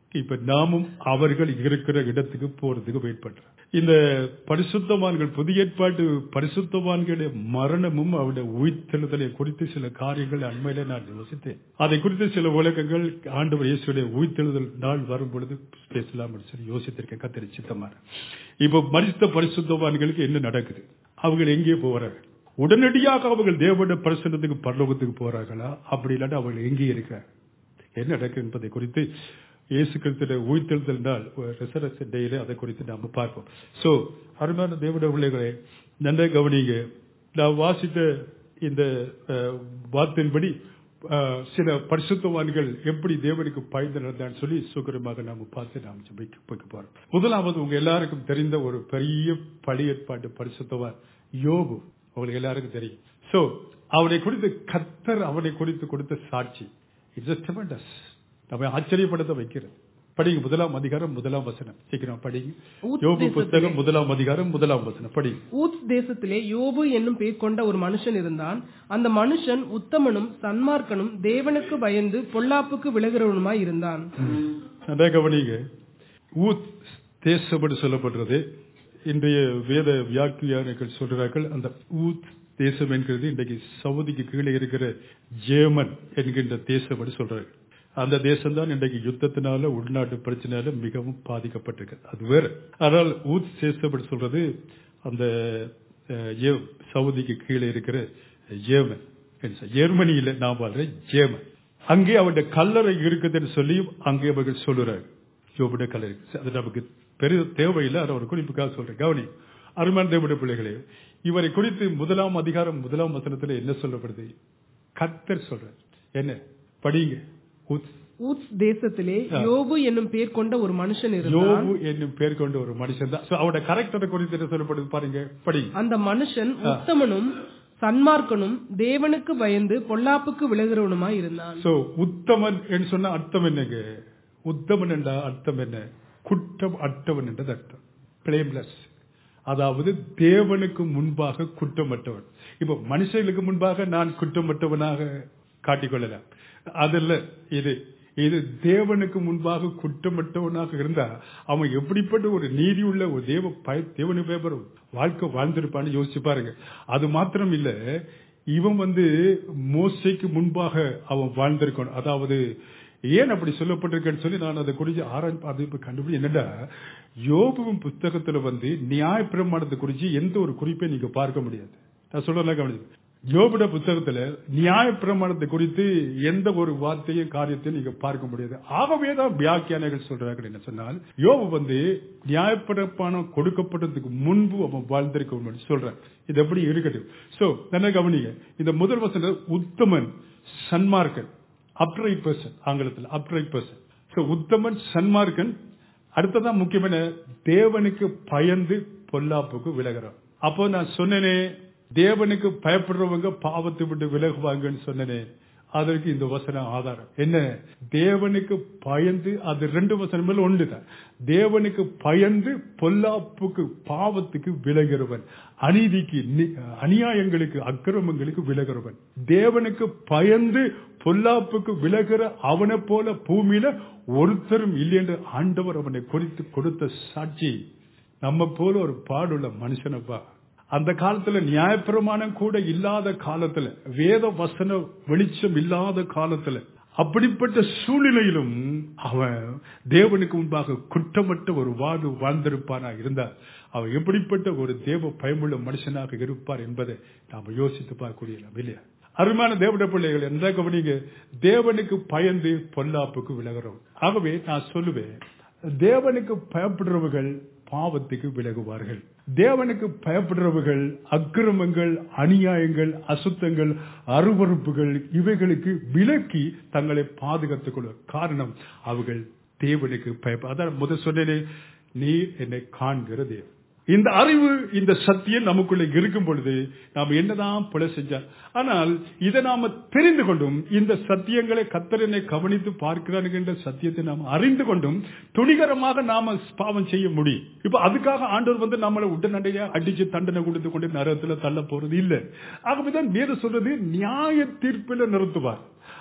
இப்ப நாமும் அவர்கள் இருக்கிற இடத்துக்கு போறதுக்கு வெயிட் பண்றோம் இந்த பரிசுத்தவான்கள் புதிய ஏற்பாட்டு பரிசுத்தவான்களுடைய மரணமும் அவருடைய உயிர்த்தெழுதலை குறித்து சில காரியங்கள் அண்மையில நான் யோசித்தேன் அதை குறித்து சில உலகங்கள் ஆண்டவர் இயேசுடைய உயிர்த்தெழுதல் நாள் வரும் பொழுது பேசலாம் சொல்லி யோசித்திருக்கேன் கத்திரி சித்தமான இப்ப மரித்த பரிசுத்தவான்களுக்கு என்ன நடக்குது அவங்க எங்கே போறாங்க உடனடியாக அவர்கள் தேவனுடைய பிரசனத்துக்கு பரலோகத்துக்கு போறாங்களா அப்படி இல்லாட்டா அவர்கள் எங்கே இருக்காங்க என்ன நடக்கும் என்பதை குறித்து இயேசு கிறிஸ்துடைய உயிர்த்தெழுதல் நாள் ரெசரக்ஷன் டேயில அதை குறித்து நாம பார்ப்போம் சோ அருமையான தேவனுடைய பிள்ளைகளே நன்றாக கவனிங்க நான் வாசித்த இந்த அஹ், வார்த்தையின்படி அஹ், சில பரிசுத்தவான்கள் எப்படி தேவனுக்கு பயந்து நடந்தான்னு சொல்லி சுகரமாக நாம பார்த்து நாம் ஜெபிக்க போய்க்க போறோம் முதலாவது உங்க எல்லாருக்கும் தெரிந்த ஒரு பெரிய பழைய ஏற்பாட்டு பரிசுத்தவான் யோபு உங்களுக்கு எல்லாருக்கும் தெரியும் சோ அவனை குறித்து கத்தர் அவனை குறித்து கொடுத்த சாட்சி இட்ஸ் ட்ரெமெண்டஸ் நம்ம ஆச்சரியப்படுத்த வைக்கிறது படிங்க முதலாம் அதிகாரம் முதலாம் வசனம் சீக்கிரம் படிங்க ஊத் யோபு தேசத்திலே- புத்தகம் முதலாம் அதிகாரம் முதலாம் வசனம் படிங்க ஊத்ஸ் தேசத்திலே யோபு என்னும் பேர் கொண்ட ஒரு மனுஷன் இருந்தான் அந்த மனுஷன் உத்தமனும் சன்மார்க்கனும் தேவனுக்கு பயந்து பொல்லாப்புக்கு விலகிறவனுமாய் இருந்தான் நல்லா கவனிங்க ஊத் தேசப்படி சொல்லப்படுறது இன்றைய வேத வியாக்கியானர்கள் சொல்றார்கள் அந்த ஊத் தேசம் என்கிறது இன்றைக்கு சவுதிக்கு கீழே இருக்கிற ஜேமன் என்கின்ற தேசப்படி சொல்றார்கள் அந்த தேசம் தான் இன்றைக்கு யுத்தத்தினால உள்நாட்டு பிரச்சனையால மிகவும் பாதிக்கப்பட்டிருக்கு அது வேற ஆனால் ஊத் தேசப்படி சொல்றது அந்த அஹ், ஏ- சவுதிக்கு கீழே இருக்கிற ஜேமன் ஜெர்மனியில நான் வாழ்றேன் ஜேமன் அங்கே அவருடைய கல்லறை இருக்குதுன்னு சொல்லியும் அங்கே அவர்கள் சொல்லுறாங்க யோபுடைய கல்லறை அது நமக்கு பெரிய தேவையில்லை அதை ஒரு குறிப்புக்காக சொல்றேன் கவனி அருமையான தேவனுடைய பிள்ளைகளே இவரை குறித்து முதலாம் அதிகாரம் முதலாம் வசனத்துல என்ன சொல்லப்படுது கத்தர் சொல்றார் என்ன படிங்க உத்- ஊத்ஸ் தேசத்திலே யோபு என்னும் பேர் கொண்ட ஒரு மனுஷன் இருந்தான் யோபு என்னும் பேர் கொண்ட ஒரு மனுஷன் தான் So, அவருடைய கரெக்டரை குறித்து என்ன சொல்லப்படுது பாருங்க படிங்க அந்த மனுஷன் உத்தமனும் சன்மார்க்கனும் தேவனுக்கு பயந்து பொல்லாப்புக்கு விலகிறவனுமாய் இருந்தான் சோ உத்தமன் என்று சொன்ன அர்த்தம் என்னங்க உத்தமன் என்ற அர்த்தம் என்ன குற்றம் அற்றவன் என்றது அர்த்தம் பிளேம்லெஸ் அதாவது தேவனுக்கு முன்பாக குற்றமற்றவன் இப்ப மனுஷர்களுக்கு முன்பாக நான் குற்றமற்றவனாக காட்டிக்கொள்ளலாம் அதல்ல இது இது தேவனுக்கு முன்பாக குற்றமற்றவனாக இருந்தா அவன் எப்படிப்பட்ட ஒரு நீதி உள்ள ஒரு தேவ பய தேவனு பேப்பர் வாழ்க்கை வாழ்ந்திருப்பான்னு யோசிச்சு பாருங்க அது மாத்திரம் இல்ல இவன் வந்து மோசைக்கு முன்பாக அவன் வாழ்ந்திருக்கணும் அதாவது ஏன் அப்படி சொல்லப்பட்டிருக்கேன்னு சொல்லி நான் அதை குறித்து ஆராய்ச்சி அது இப்ப கண்டுபிடி என்னடா யோபுவின் புத்தகத்துல வந்து நியாய பிரமாணத்தை குறித்து எந்த ஒரு குறிப்பை நீங்க பார்க்க முடியாது நான் சொல்றேன் கவனிச்சு யோபுட புத்தகத்துல நியாய பிரமாணத்தை குறித்து எந்த ஒரு வார்த்தையும் காரியத்தையும் நீங்க பார்க்க முடியாது ஆகவே தான் வியாக்கியானங்கள் சொல்றாங்க என்ன சொன்னால் யோபு வந்து நியாயப்பிரமாணம் கொடுக்கப்பட்டதுக்கு முன்பு அவன் வாழ்ந்திருக்க சொல்றான் இது எப்படி இருக்கட்டும் சோ என்ன கவனிங்க இந்த முதல் வசனம் உத்தமன் சன்மார்க்கன் அப்ரைட் பர்சன் ஆங்கிலத்தில் அப்ரைட் பர்சன் சோ உத்தமன் சன்மார்க்கன் அடுத்ததான் முக்கியமான தேவனுக்கு பயந்து பொல்லாப்புக்கு விலகிறான் அப்போ நான் சொன்னேனே தேவனுக்கு பயப்படுறவங்க பாவத்தை விட்டு விலகுவாங்கன்னு சொன்னேனே அதற்கு இந்த வசனம் ஆதாரம் என்ன தேவனுக்கு பயந்து அது ரெண்டு வசனம் மேல ஒன்றுதான் தேவனுக்கு பயந்து பொல்லாப்புக்கு பாவத்துக்கு விலகிறவன் அநீதிக்கு நி- அநியாயங்களுக்கு அக்கிரமங்களுக்கு விலகிறவன் தேவனுக்கு பயந்து பொல்லாப்புக்கு விலகிற அவனை போல பூமியில ஒருத்தரும் இல்லை என்று ஆண்டவர் அவனை குறித்து கொடுத்த சாட்சி நம்ம போல ஒரு பாடுள்ள மனுஷனப்பா அந்த காலத்துல நியாயப்பிரமாணம் கூட இல்லாத காலத்துல வேத வசன வெளிச்சம் இல்லாத காலத்துல அப்படிப்பட்ட சூழ்நிலையிலும் அவன் தேவனுக்கு முன்பாக குற்றமற்ற ஒரு வாழ்வு வாழ்ந்திருப்பானா இருந்தால் அவன் எப்படிப்பட்ட ஒரு தேவ பயமுள்ள மனுஷனாக இருப்பார் என்பதை நாம யோசித்து பார்க்கக்கூடிய இல்லையா அருமையான தேவட பிள்ளைகள் எந்த கவனிங்க தேவனுக்கு பயந்து பொல்லாப்புக்கு விலகிறோம் ஆகவே நான் சொல்லுவேன் தேவனுக்கு பயப்படுறவர்கள் பாவத்துக்கு விலகுவார்கள் தேவனுக்கு பயப்படுறவர்கள் அக்கிரமங்கள் அநியாயங்கள் அசுத்தங்கள் அருவறுப்புகள் இவைகளுக்கு விலக்கி தங்களை பாதுகாத்துக் கொள்ள காரணம் அவர்கள் தேவனுக்கு பயப்ப அதான் முதல் சொன்னேனே நீ என்னை காண்கிற தேவன் இந்த அறிவு இந்த சத்தியம் நமக்குள்ள இருக்கும் பொழுது நாம் என்னதான் பிழை செஞ்சால் ஆனால் இதை நாம தெரிந்து கொண்டும் இந்த சத்தியங்களை கத்தரனை கவனித்து பார்க்கிறார்கள் சத்தியத்தை நாம் அறிந்து கொண்டும் துணிகரமாக நாம பாவம் செய்ய முடியும் இப்ப அதுக்காக ஆண்டவர் வந்து நம்மளை உடனடியா அடிச்சு தண்டனை கொடுத்து கொண்டு நரகத்துல தள்ள போறது இல்ல ஆகவேதான் வேத சொல்றது நியாய தீர்ப்பில நிறுத்துவார்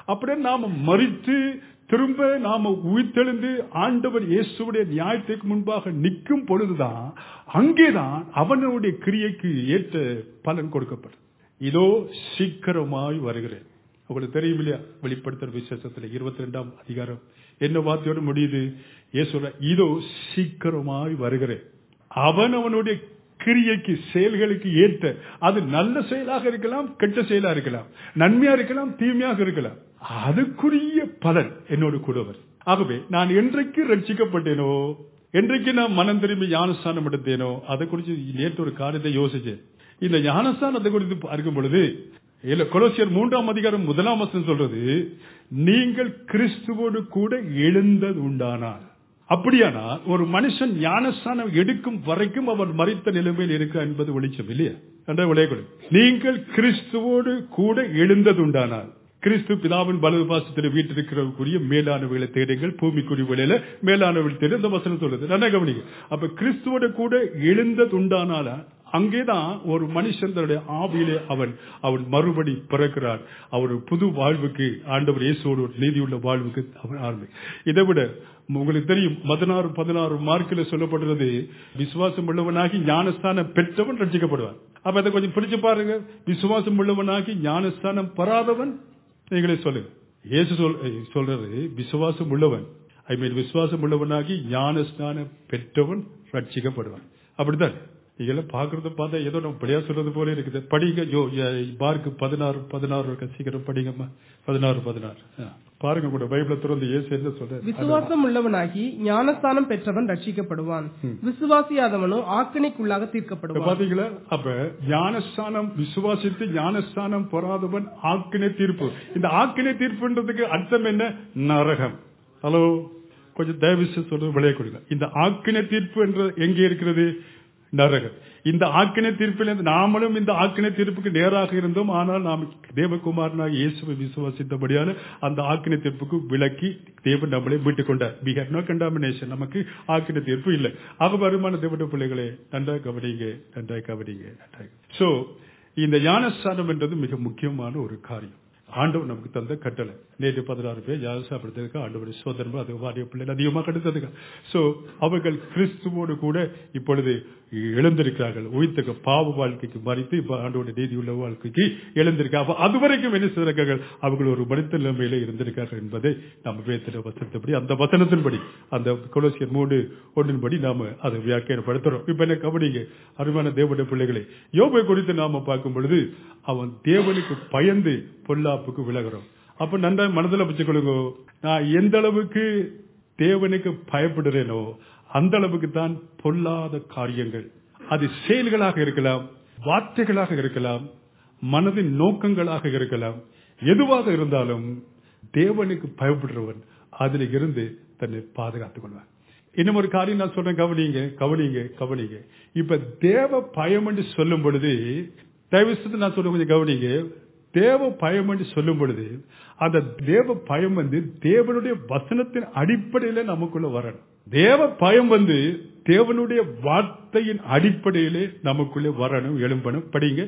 அப்படியே நாம மறித்து திரும்ப நாம உயிர்த்தெழுந்து ஆண்டவர் இயேசுடைய நியாயத்துக்கு முன்பாக நிற்கும் பொழுதுதான் அங்கேதான் அவனுடைய கிரியைக்கு ஏற்ற பலன் கொடுக்கப்படும் இதோ சீக்கிரமாய் வருகிறேன் உங்களுக்கு தெரியும் இல்லையா வெளிப்படுத்துற விசேஷத்துல இருபத்தி ரெண்டாம் அதிகாரம் என்ன வார்த்தையோட முடியுது இயேசு இதோ சீக்கிரமாய் வருகிறேன் அவன் அவனுடைய கிரியைக்கு செயல்களுக்கு ஏற்ற அது நல்ல செயலாக இருக்கலாம் கெட்ட செயலா இருக்கலாம் நன்மையா இருக்கலாம் தீமையாக இருக்கலாம் அதுக்குரிய பலன் என்னோடு கூட வரும் ஆகவே நான் என்றைக்கு ரட்சிக்கப்பட்டேனோ என்றைக்கு நான் மனம் திரும்பி ஞானஸ்தானம் எடுத்தேனோ அதை குறித்து நேற்று ஒரு காரியத்தை யோசிச்சேன் இந்த ஞானஸ்தானத்தை குறித்து பார்க்கும் பொழுது இல்ல கொலோசியர் மூன்றாம் அதிகாரம் முதலாம் வசனம் சொல்றது நீங்கள் கிறிஸ்துவோடு கூட எழுந்தது உண்டானால் அப்படியானா ஒரு மனுஷன் ஞானஸ்தானம் எடுக்கும் வரைக்கும் அவன் மறித்த நிலைமையில் இருக்க என்பது வெளிச்சம் இல்லையா என்ற விளையக்கூட நீங்கள் கிறிஸ்துவோடு கூட எழுந்ததுண்டானால் கிறிஸ்து பிதாவின் வலது பாசத்தில் வீட்டிருக்கிறவர்களுக்குரிய மேலானவைகளை தேடுங்கள் பூமிக்குரிய வேலையில மேலானவர்கள் தேடு இந்த வசனம் சொல்லுது நல்லா கவனிங்க அப்ப கிறிஸ்துவோட கூட எழுந்ததுண்டானால அங்கேதான் ஒரு மனுஷன் தன்னுடைய ஆவியிலே அவன் அவன் மறுபடி பிறக்கிறான் அவர் புது வாழ்வுக்கு ஆண்டவர் இயேசுவோடு ஒரு நீதியுள்ள வாழ்வுக்கு அவன் ஆரம்பி இதை விட உங்களுக்கு தெரியும் பதினாறு பதினாறு மார்க்கில் சொல்லப்படுறது விசுவாசம் உள்ளவனாகி ஞானஸ்தானம் பெற்றவன் ரட்சிக்கப்படுவான் அப்ப அதை கொஞ்சம் பிடிச்சு பாருங்க விசுவாசம் உள்ளவனாகி ஞானஸ்தானம் பெறாதவன் நீங்களே சொல்லுங்க இயேசு சொல் சொல்றது விசுவாசம் உள்ளவன் ஐ மீன் விசுவாசம் உள்ளவனாகி ஞானஸ்தானம் பெற்றவன் ரட்சிக்கப்படுவான் அப்படித்தான் இதெல்லாம் பாக்குறத பார்த்தா ஏதோ நம்ம பிள்ளையா சொல்றது போல இருக்குது படிங்க யோ பார்க்கு பதினாறு பதினாறு சீக்கிரம் படிங்கம்மா பதினாறு பதினாறு பாருங்க கூட பைபிள திறந்து ஏசு என்ன சொல்ற விசுவாசம் உள்ளவனாகி ஞானஸ்தானம் பெற்றவன் ரட்சிக்கப்படுவான் விசுவாசியாதவனோ ஆக்கினைக்குள்ளாக தீர்க்கப்படுவான் பாத்தீங்களா அப்ப ஞானஸ்தானம் விசுவாசித்து ஞானஸ்தானம் பெறாதவன் ஆக்கினை தீர்ப்பு இந்த ஆக்கினை தீர்ப்புன்றதுக்கு அர்த்தம் என்ன நரகம் ஹலோ கொஞ்சம் தயவு சொல்றது விளைய கொடுங்க இந்த ஆக்கினை தீர்ப்பு என்ற எங்கே இருக்கிறது நரகம் இந்த ஆக்கினை தீர்ப்பில் நாமளும் இந்த ஆக்கினை தீர்ப்புக்கு நேராக இருந்தோம் ஆனால் நாம் தேவகுமாரனாக இயேசுவை விசுவாசித்தபடியான அந்த ஆக்கினை தீர்ப்புக்கு விலக்கி தேவன் நம்மளை மீட்டுக் கொண்டார் வி ஹேவ் நோ கண்டாமினேஷன் நமக்கு ஆக்கினை தீர்ப்பு இல்லை ஆக வருமான தேவட பிள்ளைகளே நன்றாக கவனிங்க நன்றாக கவனிங்க நன்றாக சோ இந்த ஞானஸ்தானம் என்றது மிக முக்கியமான ஒரு காரியம் ஆண்டவர் நமக்கு தந்த கட்டளை நேற்று பதினாறு பேர் யாசாப்படுத்ததுக்கு ஆண்டவர் சோதனை அது வாரிய பிள்ளைகள் அதிகமாக கெடுத்ததுக்கு சோ அவர்கள் கிறிஸ்துவோடு கூட இப்பொழுது எழுந்திருக்கிறார்கள் உயிர்த்தக்க பாவ வாழ்க்கைக்கு மறித்து இப்ப ஆண்டோட நீதி உள்ள வாழ்க்கைக்கு எழுந்திருக்காங்க அது வரைக்கும் என்ன செய்திருக்கார்கள் அவர்கள் ஒரு மனித நிலைமையில இருந்திருக்கார்கள் என்பதை நம்ம வேத்திர வசனத்தின்படி அந்த வசனத்தின்படி அந்த கொலோசியர் மூணு ஒன்றின்படி நாம அதை வியாக்கியப்படுத்துறோம் இப்ப என்ன கவனிங்க அருமையான தேவனுடைய பிள்ளைகளை யோபை குறித்து நாம பார்க்கும் பொழுது அவன் தேவனுக்கு பயந்து பொல்லாப்புக்கு விலகிறோம் அப்ப நன்றாக மனதில் வச்சுக்கொள்ளுங்க நான் எந்த அளவுக்கு தேவனுக்கு பயப்படுறேனோ அந்த அளவுக்கு தான் பொல்லாத காரியங்கள் அது செயல்களாக இருக்கலாம் வார்த்தைகளாக இருக்கலாம் மனதின் நோக்கங்களாக இருக்கலாம் எதுவாக இருந்தாலும் தேவனுக்கு பயப்படுறவன் அதுல இருந்து தன்னை பாதுகாத்துக் கொள்வான் இன்னும் ஒரு காரியம் நான் சொல்றேன் கவனிங்க கவனிங்க கவனிங்க இப்ப தேவ பயம் என்று சொல்லும் பொழுது தயவு நான் சொல்ல கொஞ்சம் கவனிங்க தேவ பயம் என்று சொல்லும் பொழுது அந்த தேவ பயம் வந்து தேவனுடைய வசனத்தின் அடிப்படையில நமக்குள்ள வரணும் தேவ பயம் வந்து தேவனுடைய வார்த்தையின் அடிப்படையிலே நமக்குள்ளே வரணும் எழும்பணும் படிங்க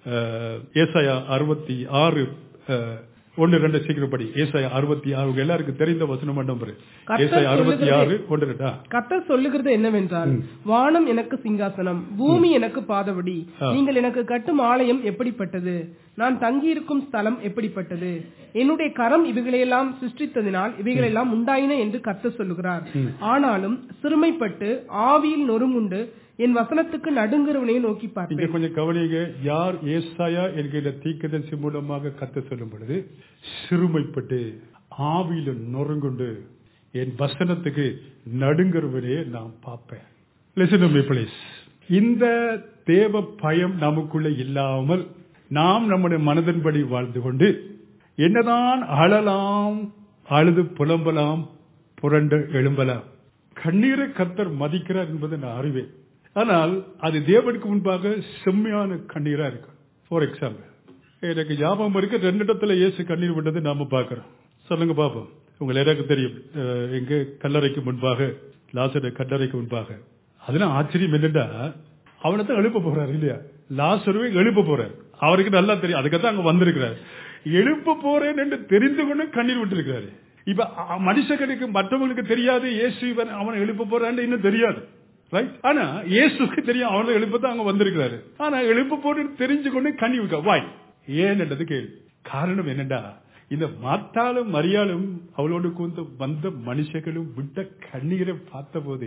ஏசாயா அறுபத்தி ஆறு ஒன்னு ரெண்டு சீக்கிரம் படி ஏசாயா அறுபத்தி ஆறு எல்லாருக்கும் தெரிந்த வசனம் நம்பர் ஏசாயா அறுபத்தி ஆறு ஒன்று ரெண்டா கர்த்தர் சொல்லுகிறது என்னவென்றால் வானம் எனக்கு சிங்காசனம் பூமி எனக்கு பாதபடி நீங்கள் எனக்கு கட்டும் ஆலயம் எப்படிப்பட்டது நான் தங்கியிருக்கும் ஸ்தலம் எப்படிப்பட்டது என்னுடைய கரம் இவைகளையெல்லாம் சிருஷ்டித்ததினால் இவைகளெல்லாம் உண்டாயின என்று கர்த்தர் சொல்லுகிறார் ஆனாலும் சிறுமைப்பட்டு ஆவியில் நொறுங்குண்டு என் வசனத்துக்கு நடுங்குறவனையே நோக்கி இங்க பார்ப்பேன் கொஞ்சம் கவனிங்க யார் ஏசாயா என்கிற தீக்கதரிசி மூலமாக கத்த சொல்லும் பொழுது சிறுமைப்பட்டு ஆவியில நொறுங்குண்டு என் வசனத்துக்கு நடுங்குறவனையே நான் பார்ப்பேன் Listen to me, please. இந்த தேவ பயம் நமக்குள்ள இல்லாமல் நாம் நம்முடைய மனதின்படி வாழ்ந்து கொண்டு என்னதான் அழலாம் அழுது புலம்பலாம் புரண்டு எழும்பலாம் கண்ணீரை கத்தர் மதிக்கிறார் என்பதை நான் அறிவேன் ஆனால் அது தேவனுக்கு முன்பாக செம்மையான கண்ணீரா இருக்கு ஃபார் எக்ஸாம்பிள் எனக்கு ஞாபகம் இருக்கு ரெண்டு இடத்துல இயேசு கண்ணீர் விட்டது நாம பார்க்கிறோம் சொல்லுங்க பாப்போம் உங்க எல்லாருக்கும் தெரியும் அஹ், எங்க கல்லறைக்கு முன்பாக லாசர கல்லறைக்கு முன்பாக அதெல்லாம் ஆச்சரியம் என்னடா அவனை தான் எழுப்ப போறாரு இல்லையா லாசருவே எழுப்ப போறாரு அவருக்கு நல்லா தெரியும் அதுக்கு தான் அங்க வந்திருக்கிறார் எழுப்ப போறேன் என்று தெரிந்து கொண்டு கண்ணீர் விட்டிருக்கிறாரு இப்ப அ- மனுஷர்களுக்கு மற்றவங்களுக்கு தெரியாது இயேசு இவன் அவனை எழுப்ப போறான்னு இன்னும் தெரியாது ரைட் ஆனா இயேசுக்கு தெரியும் அவனை எழுப்பதான் அங்க வந்திருக்கிறாரு ஆனா எழுப்ப போறேன்னு தெரிஞ்சு கொண்டு கண்ணி விட்டா வாய் ஏன் என்றது கேள்வி காரணம் என்னடா இந்த மாத்தாலும் மரியாளும் அவளோடு கூந்த வந்த மனுஷர்களும் விட்ட கண்ணீரை பார்த்தபோது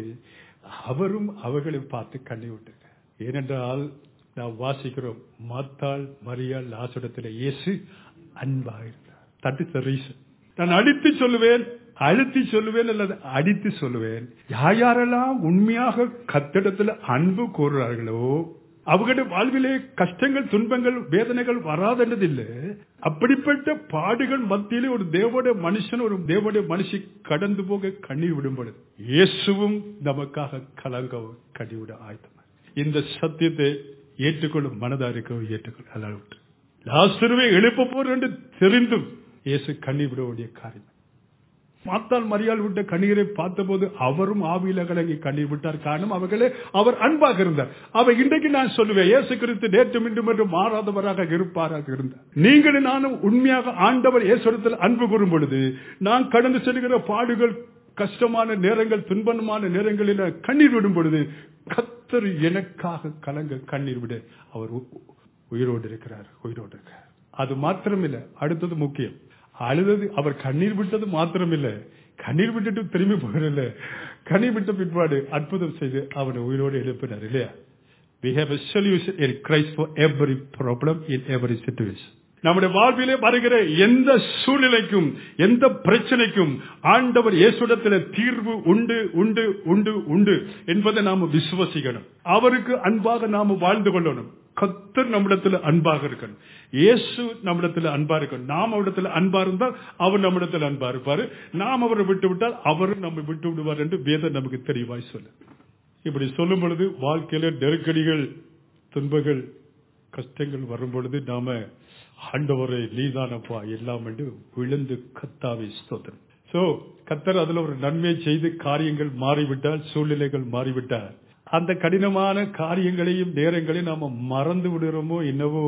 அவரும் அவர்களை பார்த்து கண்ணீர் விட்டார் ஏனென்றால் நாம் வாசிக்கிறோம் மாத்தாள் மரியாள் லாசுடத்தில் இயேசு அன்பாக இருந்தார் தட் இஸ் த ரீசன் நான் அடித்து சொல்லுவேன் அழுத்தி சொல்லுவேன் அல்லது அடித்து சொல்லுவேன் யார் யாரெல்லாம் உண்மையாக கத்திடத்தில் அன்பு கூறுறார்களோ அவர்களுடைய வாழ்விலே கஷ்டங்கள் துன்பங்கள் வேதனைகள் வராதென்றதில்லை அப்படிப்பட்ட பாடுகள் மத்தியிலே ஒரு தேவோட மனுஷன் ஒரு தேவோட மனுஷி கடந்து போக கண்ணீர் விடும் பொழுது இயேசுவும் நமக்காக கலங்கவும் கண்ணீர் விட ஆயத்தம் இந்த சத்தியத்தை ஏற்றுக்கொள்ளும் மனதா இருக்கவும் ஏற்றுக்கொள்ளும் அல்லாவிட்டு லாசருவை எழுப்ப போர் என்று தெரிந்தும் இயேசு கண்ணீர் விட வேண்டிய காரியம் மாத்தால் மரியாள் விட்ட கண்ணீரை பார்த்தபோது அவரும் ஆவியில கலங்கி கண்ணீர் விட்டார் காரணம் அவர்களே அவர் அன்பாக இருந்தார் அவர் இன்றைக்கு நான் சொல்லுவேன் இயேசு கிறிஸ்து நேற்று மீண்டும் என்று மாறாதவராக இருப்பாராக இருந்தார் நீங்களும் நானும் உண்மையாக ஆண்டவர் இயேசுரத்தில் அன்பு கூறும் பொழுது நான் கடந்து செல்கிற பாடுகள் கஷ்டமான நேரங்கள் துன்பமான நேரங்களில் கண்ணீர் விடும் பொழுது கத்தர் எனக்காக கலங்க கண்ணீர் விட அவர் உ- உயிரோடு இருக்கிறார் உயிரோடு இருக்கிறார் அது மாத்திரமில்லை அடுத்தது முக்கியம் அழுதது அவர் கண்ணீர் விட்டது மாத்திரமில்லை கண்ணீர் விட்டுட்டு திரும்பி போகல கண்ணீர் விட்ட பிற்பாடு அற்புதம் செய்து அவனை உயிரோடு எழுப்பினார் இல்லையா we have a solution in Christ for every problem in every situation நம்முடைய வாழ்விலே வருகிற எந்த சூழ்நிலைக்கும் எந்த பிரச்சனைக்கும் ஆண்டவர் இயேசுடத்தில் தீர்வு உண்டு உண்டு உண்டு உண்டு என்பதை நாம விசுவசிக்கணும் அவருக்கு அன்பாக நாம வாழ்ந்து கொள்ளணும் கத்தர் நம்மிடத்தில் அன்பாக இருக்கணும் இயேசு நம்மிடத்தில் அன்பா இருக்கணும் நாம் அவரிடத்தில் அன்பா இருந்தால் அவர் நம்மிடத்தில் அன்பா இருப்பாரு நாம் அவரை விட்டு விட்டால் அவரும் நம்மை விட்டு விடுவார் என்று வேதம் நமக்கு தெளிவாய் சொல்லு இப்படி சொல்லும் பொழுது வாழ்க்கையில நெருக்கடிகள் துன்பங்கள் கஷ்டங்கள் வரும் பொழுது நாம ஆண்டவரை நீதானப்பா எல்லாம் என்று விழுந்து கத்தாவை ஸ்தோத்திரம் சோ கத்தர் அதுல ஒரு நன்மை செய்து காரியங்கள் மாறிவிட்டால் சூழ்நிலைகள் மாறிவிட்டால் அந்த கடினமான காரியங்களையும் நேரங்களையும் நாம மறந்து விடுறோமோ என்னவோ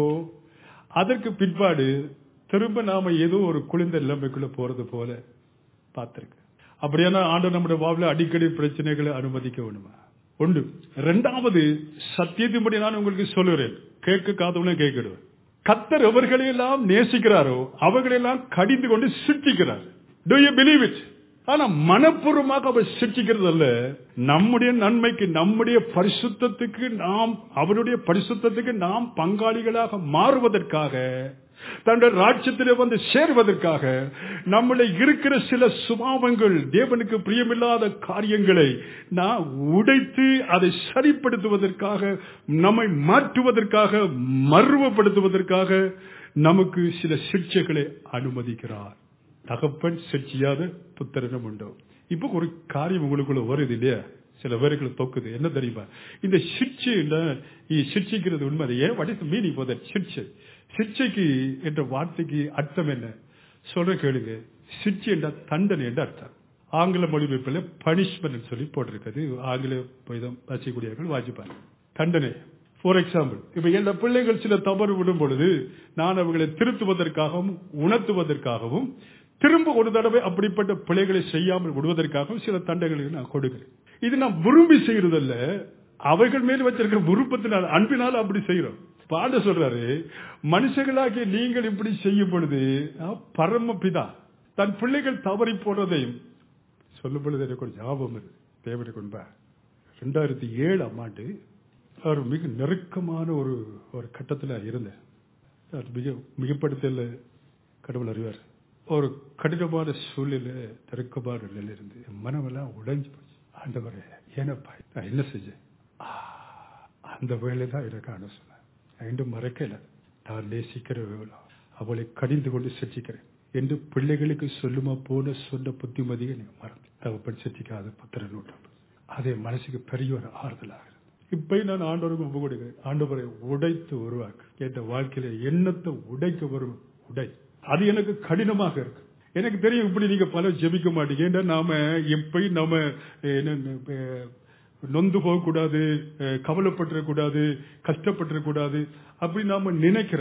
அதற்கு பிற்பாடு திரும்ப நாம ஏதோ ஒரு குளிர்ந்த நிலைமைக்குள்ள போறது போல பார்த்திருக்கு அப்படியான ஆண்டு நம்முடைய வாழ்வில் அடிக்கடி பிரச்சனைகளை அனுமதிக்க வேணுமா ஒன்று இரண்டாவது சத்தியத்தின்படி நான் உங்களுக்கு சொல்லுகிறேன் கேட்க காதவனும் கேட்கிடுவேன் கத்தர் எவர்களையெல்லாம் நேசிக்கிறாரோ அவர்களெல்லாம் கடிந்து கொண்டு சிருஷ்டிக்கிறார் டு யூ பிலீவ் இட் ஆனா மனப்பூர்வமாக அவர் சிருஷ்டிக்கிறது அல்ல நம்முடைய நன்மைக்கு நம்முடைய பரிசுத்தத்துக்கு நாம் அவருடைய பரிசுத்தத்துக்கு நாம் பங்காளிகளாக மாறுவதற்காக தன்னுடைய ராஜ்யத்திலே வந்து சேர்வதற்காக நம்மள இருக்கிற சில சுபாவங்கள் தேவனுக்கு பிரியமில்லாத காரியங்களை நான் உடைத்து அதை சரிப்படுத்துவதற்காக நம்மை மாற்றுவதற்காக மர்வப்படுத்துவதற்காக நமக்கு சில சிக்ஷைகளை அனுமதிக்கிறார் தகப்பன் சிக்ஷியாத புத்திரனும் உண்டோ இப்போ ஒரு காரியம் உங்களுக்குள்ள வருது இல்லையா சில பேருக்கு தொக்குது என்ன தெரியுமா இந்த சிக்ஷை சிக்ஷிக்கிறது உண்மை அது ஏன் what is meaning for that சிக்ஷை சிக்ஷைக்கு என்ற வார்த்தைக்கு அர்த்தம் என்ன சொல்ற கேளுங்க சிக்ஷை என்ற தண்டனை என்ற அர்த்தம் ஆங்கில மொழிபெயர்ப்பில் பனிஷ்மெண்ட் சொல்லி போட்டிருக்கிறது ஆங்கில வாசிக்கூடியவர்கள் வாசிப்பாங்க தண்டனை ஃபார் எக்ஸாம்பிள் இப்ப எந்த பிள்ளைகள் சில தவறு விடும் பொழுது நான் அவர்களை திருத்துவதற்காகவும் உணர்த்துவதற்காகவும் திரும்ப ஒரு தடவை அப்படிப்பட்ட பிழைகளை செய்யாமல் விடுவதற்காகவும் சில தண்டைகளை நான் கொடுக்கிறேன் இது நான் விரும்பி செய்யறதல்ல அவர்கள் மேல் வச்சிருக்கிற விருப்பத்தினால் அன்பினால் அப்படி செய்யறோம் பாட சொல்றாரு மனுஷர்களாகிய நீங்கள் இப்படி செய்யும் பொழுது பரமபிதா தன் பிள்ளைகள் தவறி போனதையும் சொல்லும் பொழுது எனக்கு ஒரு ஞாபகம் இருக்கு தேவனை கொண்பா ரெண்டாயிரத்தி ஏழாம் ஆண்டு அவர் மிக நெருக்கமான ஒரு ஒரு கட்டத்தில் இருந்தேன் அது மிக மிகப்படுத்தல கடவுள் அறிவார் ஒரு கடினமான சூழ்நிலை நெருக்கமான நிலையில இருந்து என் மனமெல்லாம் உடைஞ்சு போச்சு ஆண்டவரே ஏனப்பா நான் என்ன செஞ்சேன் அந்த வேலை தான் எனக்கு அனு சொன்னேன் இன்னும் மறக்கல நான் நேசிக்கிற வேலை அவளை கடிந்து கொண்டு சிரிச்சிக்கிறேன் என்று பிள்ளைகளுக்கு சொல்லுமா போன சொன்ன புத்திமதியை நீங்க மறந்து தகப்பன் சிரிச்சிக்காத புத்திரன் நூற்றாண்டு அதே மனசுக்கு பெரிய ஒரு ஆறுதலாக இப்பயும் நான் ஆண்டவருக்கு ஒப்பு கொடுக்கிறேன் ஆண்டவரை உடைத்து உருவாக்கு கேட்ட வாழ்க்கையில எண்ணத்தை உடைக்க வரும் உடை அது எனக்கு கடினமாக இருக்கு எனக்கு தெரியும் இப்படி நீங்க பல ஜெபிக்க மாட்டீங்க ஏன்னா நாம எப்பயும் நாம நொந்து போகக்கூடாது கவலைப்பட்டுறக்கூடாது கஷ்டப்பட்டுறக்கூடாது அப்படி நாம நினைக்கிறோம்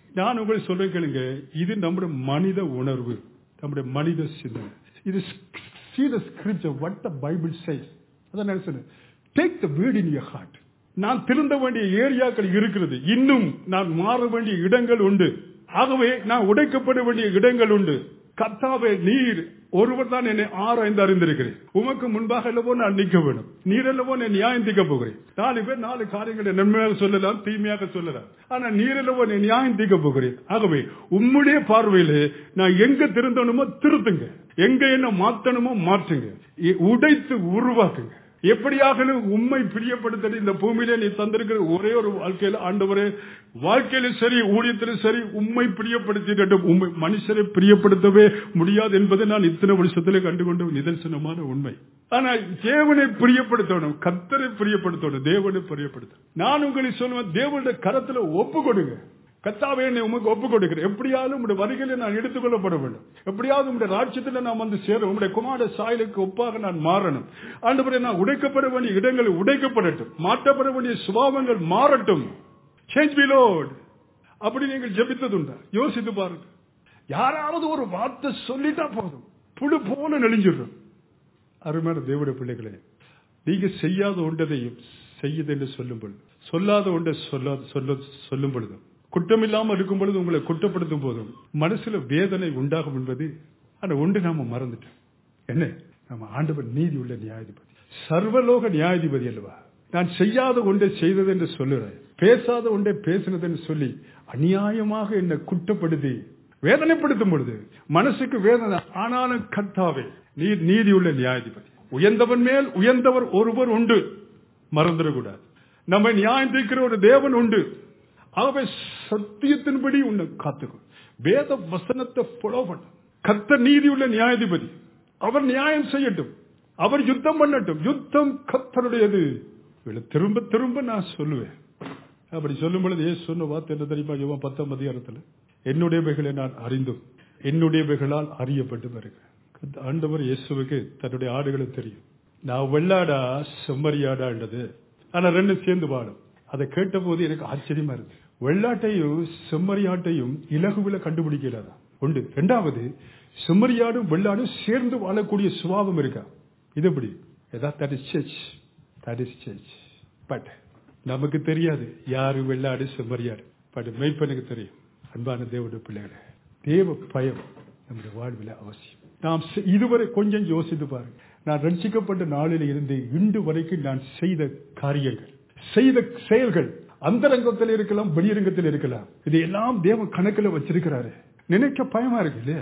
நான் உங்களை சொல்றேன் கேளுங்க இது நம்முடைய மனித உணர்வு நம்முடைய மனித சிந்தனை இது see the scripture what the bible says அதான் நான் சொன்னேன் take the word in your heart நான் திருந்த வேண்டிய ஏரியாக்கள் இருக்கிறது இன்னும் நான் மாற வேண்டிய இடங்கள் உண்டு ஆகவே நான் உடைக்கப்பட வேண்டிய இடங்கள் உண்டு கத்தாவே நீர் ஒருவர் தான் என்னை ஆராய்ந்து அறிந்திருக்கிறேன் உமக்கு முன்பாக அல்லவோ நான் நிற்க வேண்டும் நீர் அல்லவோ என்னை நியாயம் தீர்க்க போகிறேன் நாலு பேர் நாலு காரியங்களை நன்மையாக சொல்லலாம் தீமையாக சொல்லலாம் ஆனா நீர் அல்லவோ என்னை நியாயம் தீர்க்க போகிறேன் ஆகவே உம்முடைய பார்வையிலே நான் எங்க திருந்தணுமோ திருத்துங்க எங்க என்ன மாத்தணுமோ மாற்றுங்க இ- உடைத்து உருவாக்குங்க எப்படியாக உண்மை பிரியப்படுத்த இந்த பூமியில நீ தந்திருக்கிற ஒரே ஒரு வாழ்க்கையில ஆண்டவரே வாழ்க்கையிலும் சரி ஊழியத்திலும் சரி உண்மை பிரியப்படுத்திடட்டும் உண்மை மனுஷரை பிரியப்படுத்தவே முடியாது என்பதை நான் இத்தனை வருஷத்துல கண்டுகொண்ட நிதர்சனமான உண்மை ஆனா தேவனை பிரியப்படுத்தணும் கத்தரை பிரியப்படுத்தணும் தேவனை பிரியப்படுத்தணும் நான் உங்களை சொல்லுவேன் தேவனுடைய கரத்துல ஒப்பு கொடுங்க கத்தாவே என்னை உமக்கு ஒப்பு கொடுக்கிறேன் எப்படியாவது உங்களுடைய வருகையில நான் எடுத்துக்கொள்ளப்பட வேண்டும் எப்படியாவது உங்களுடைய ராஜ்யத்தில் நான் வந்து சேர உங்களுடைய குமார சாயலுக்கு ஒப்பாக நான் மாறணும் ஆண்டவரே நான் உடைக்கப்பட வேண்டிய இடங்கள் உடைக்கப்படட்டும் மாற்றப்பட வேண்டிய சுபாவங்கள் மாறட்டும் சேஞ்ச் பி லோட் அப்படி நீங்கள் ஜெபித்ததுண்டா யோசித்து பாருங்க யாராவது ஒரு வார்த்தை சொல்லிட்டா போதும் புழு போல நெளிஞ்சிடுறோம் அருமையான தேவடைய பிள்ளைகளே நீங்க செய்யாத ஒன்றதையும் செய்யுது என்று சொல்லும் பொழுது சொல்லாத ஒன்றை சொல்லாத சொல்ல சொல்லும் பொழுதும் குற்றமில்லாமல் இருக்கும் பொழுது உங்களை குற்றப்படுத்தும் போதும் மனசுல வேதனை உண்டாகும் என்பது ஆனா ஒன்று நாம மறந்துட்டோம் என்ன நம்ம ஆண்டவர் நீதி உள்ள நியாயாதிபதி சர்வலோக நியாயாதிபதி அல்லவா நான் செய்யாத ஒன்றை செய்தது என்று சொல்லுறேன் பேசாத ஒன்றை பேசினது என்று சொல்லி அநியாயமாக என்னை குற்றப்படுத்தி வேதனைப்படுத்தும் பொழுது மனசுக்கு வேதனை ஆனாலும் கர்த்தாவே நீர் நீதி உள்ள நியாயாதிபதி உயர்ந்தவன் மேல் உயர்ந்தவர் ஒருவர் உண்டு மறந்துடக்கூடாது நம்ம நியாயம் தீர்க்கிற ஒரு தேவன் உண்டு ஆகவே சத்தியத்தின்படி உன்னை காத்துக்கும் வேத வசனத்தை ஃபாலோ பண்ண கர்த்தர் நீதி உள்ள நியாயாதிபதி அவர் நியாயம் செய்யட்டும் அவர் யுத்தம் பண்ணட்டும் யுத்தம் கர்த்தருடையது இவளை திரும்ப திரும்ப நான் சொல்லுவேன் அப்படி சொல்லும் பொழுது ஏசு சொன்ன வார்த்தை என்ன தெரியுமா யோவான் பத்தாம் அதிகாரத்தில் என்னுடையவைகளை நான் அறிந்தும் என்னுடையவைகளால் அறியப்பட்டு வருகிறேன் ஆண்டவர் இயேசுவுக்கு தன்னுடைய ஆடுகளை தெரியும் நான் வெள்ளாடா செம்மறியாடான்றது ஆனா ரெண்டு சேர்ந்து பாடும் அதை கேட்ட போது எனக்கு ஆச்சரியமா இருக்கு வெள்ளாட்டையும் செம்மறியாட்டையும் இலகுவில கண்டுபிடிக்கிறதா உண்டு ரெண்டாவது செம்மறியாடும் வெள்ளாடும் சேர்ந்து வாழக்கூடிய சுபாவம் இருக்கா இது எப்படி ஏதா that is church that is church but நமக்கு தெரியாது யாரு வெள்ளாடு செம்மறியாடு பட் மெய்ப்பனுக்கு தெரியும் அன்பான தேவனுடைய பிள்ளைகளே தேவ பயம் நம்முடைய வாழ்வில் அவசியம் நாம் செ- இதுவரை கொஞ்சம் யோசித்து பாருங்க நான் ரட்சிக்கப்பட்ட நாளில் இருந்து இன்று வரைக்கும் நான் செய்த காரியங்கள் செய்த செயல்கள் அந்தரங்கத்தில் இருக்கலாம் வெளியரங்கத்தில் இருக்கலாம் இது எல்லாம் தேவ கணக்கில் வச்சிருக்கிறாரு நினைக்க பயமா இருக்கு இல்லையா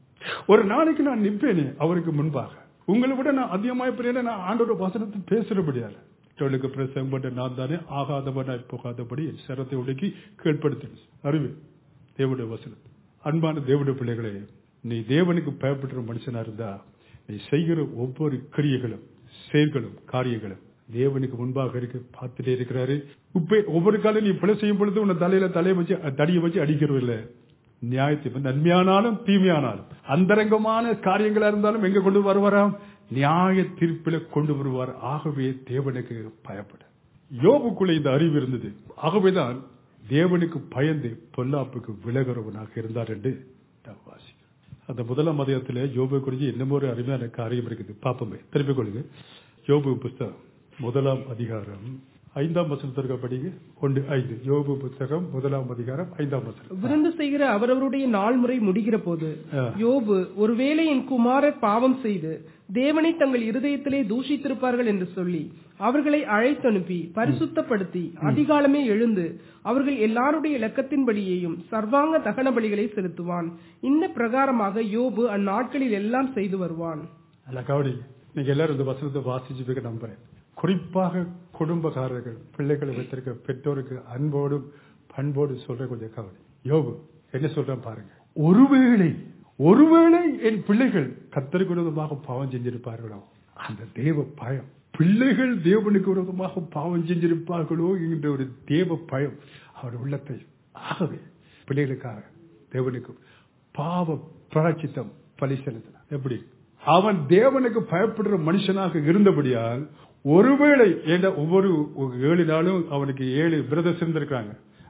ஒரு நாளைக்கு நான் நிற்பேனே அவருக்கு முன்பாக உங்களை விட நான் அதிகமாக பிரியன நான் ஆண்டோட வசனத்தை பேசுறபடியால தொழிலுக்கு பிரசங்கம் பண்ண நான் தானே ஆகாதவனாய் போகாதபடி என் சரத்தை உடைக்கி கீழ்ப்படுத்தினேன் அறிவு தேவனுடைய வசனம் அன்பான தேவனுடைய பிள்ளைகளே நீ தேவனுக்கு பயப்படுற மனுஷனா இருந்தா நீ செய்கிற ஒவ்வொரு கிரியைகளும் செயல்களும் காரியங்களும் தேவனுக்கு முன்பாக இருக்கு பார்த்துட்டே இருக்கிறாரு இப்ப ஒவ்வொரு காலம் நீ பிழை செய்யும் பொழுது உன்னை தலையில தலையை வச்சு தடியை வச்சு அடிக்கிறதில்ல நியாயத்தை நன்மையானாலும் தீமையானாலும் அந்தரங்கமான காரியங்களா இருந்தாலும் எங்க கொண்டு வருவாராம் நியாய தீர்ப்பில கொண்டு வருவார் ஆகவே தேவனுக்கு பயப்பட யோபுக்குள்ள இந்த அறிவு இருந்தது ஆகவேதான் தேவனுக்கு பயந்து பொல்லாப்புக்கு விலகிறவனாக இருந்தார் என்று நாம் வாசிக்கிறோம் அந்த முதலாம் மதியத்தில் யோபு குறித்து என்னமோ ஒரு அருமையான காரியம் இருக்குது பாப்போமே திருப்பிக் கொள்ளுங்க யோபு புஸ்தகம் முதலாம் அதிகாரம் ஐந்தாம் வசனத்திற்கு படிங்க ஒன்று ஐந்து யோபு புஸ்தகம் முதலாம் அதிகாரம் ஐந்தாம் வசனம் விருந்து செய்கிற அவரவருடைய நாள் முறை முடிகிற போது ஆ. யோபு ஒருவேளை என் குமாரர் பாவம் செய்து தேவனை தங்கள் இருதயத்திலே தூஷித்திருப்பார்கள் என்று சொல்லி அவர்களை அழைத்தனுப்பி பரிசுத்தப்படுத்தி அதிகாலமே எழுந்து அவர்கள் எல்லாருடைய இலக்கத்தின்படியேயும் சர்வாங்க தகன பலிகளை செலுத்துவான் இந்த பிரகாரமாக யோபு அந்நாட்களில் எல்லாம் செய்து வருவான் அல்ல கவனி நீங்க எல்லாரும் இந்த வசனத்தை வாசிச்சு நம்புறேன் குறிப்பாக குடும்பக்காரர்கள் பிள்ளைகளை வைத்திருக்க பெற்றோருக்கு அன்போடும் பண்போடு சொல்ற கொஞ்சம் கவனி யோபு என்ன சொல்றேன் பாருங்க ஒருவேளை ஒருவேளை என் பிள்ளைகள் கத்தருக்கு விரோதமாக பாவம் செஞ்சிருப்பார்களோ அந்த தேவ பயம் பிள்ளைகள் தேவனுக்கு விரோதமாக பாவம் செஞ்சிருப்பார்களோ என்கின்ற ஒரு தேவ பயம் அவர் உள்ளத்தை ஆகவே பிள்ளைகளுக்காக தேவனுக்கு பாவ பிராச்சித்தம் பலி செலுத்தினார் எப்படி அவன் தேவனுக்கு பயப்படுற மனுஷனாக இருந்தபடியால் ஒருவேளை ஏண்டா ஒவ்வொரு ஏழு நாளும் அவனுக்கு ஏழு பிரதர்ஸ் இருந்திருக்காங்க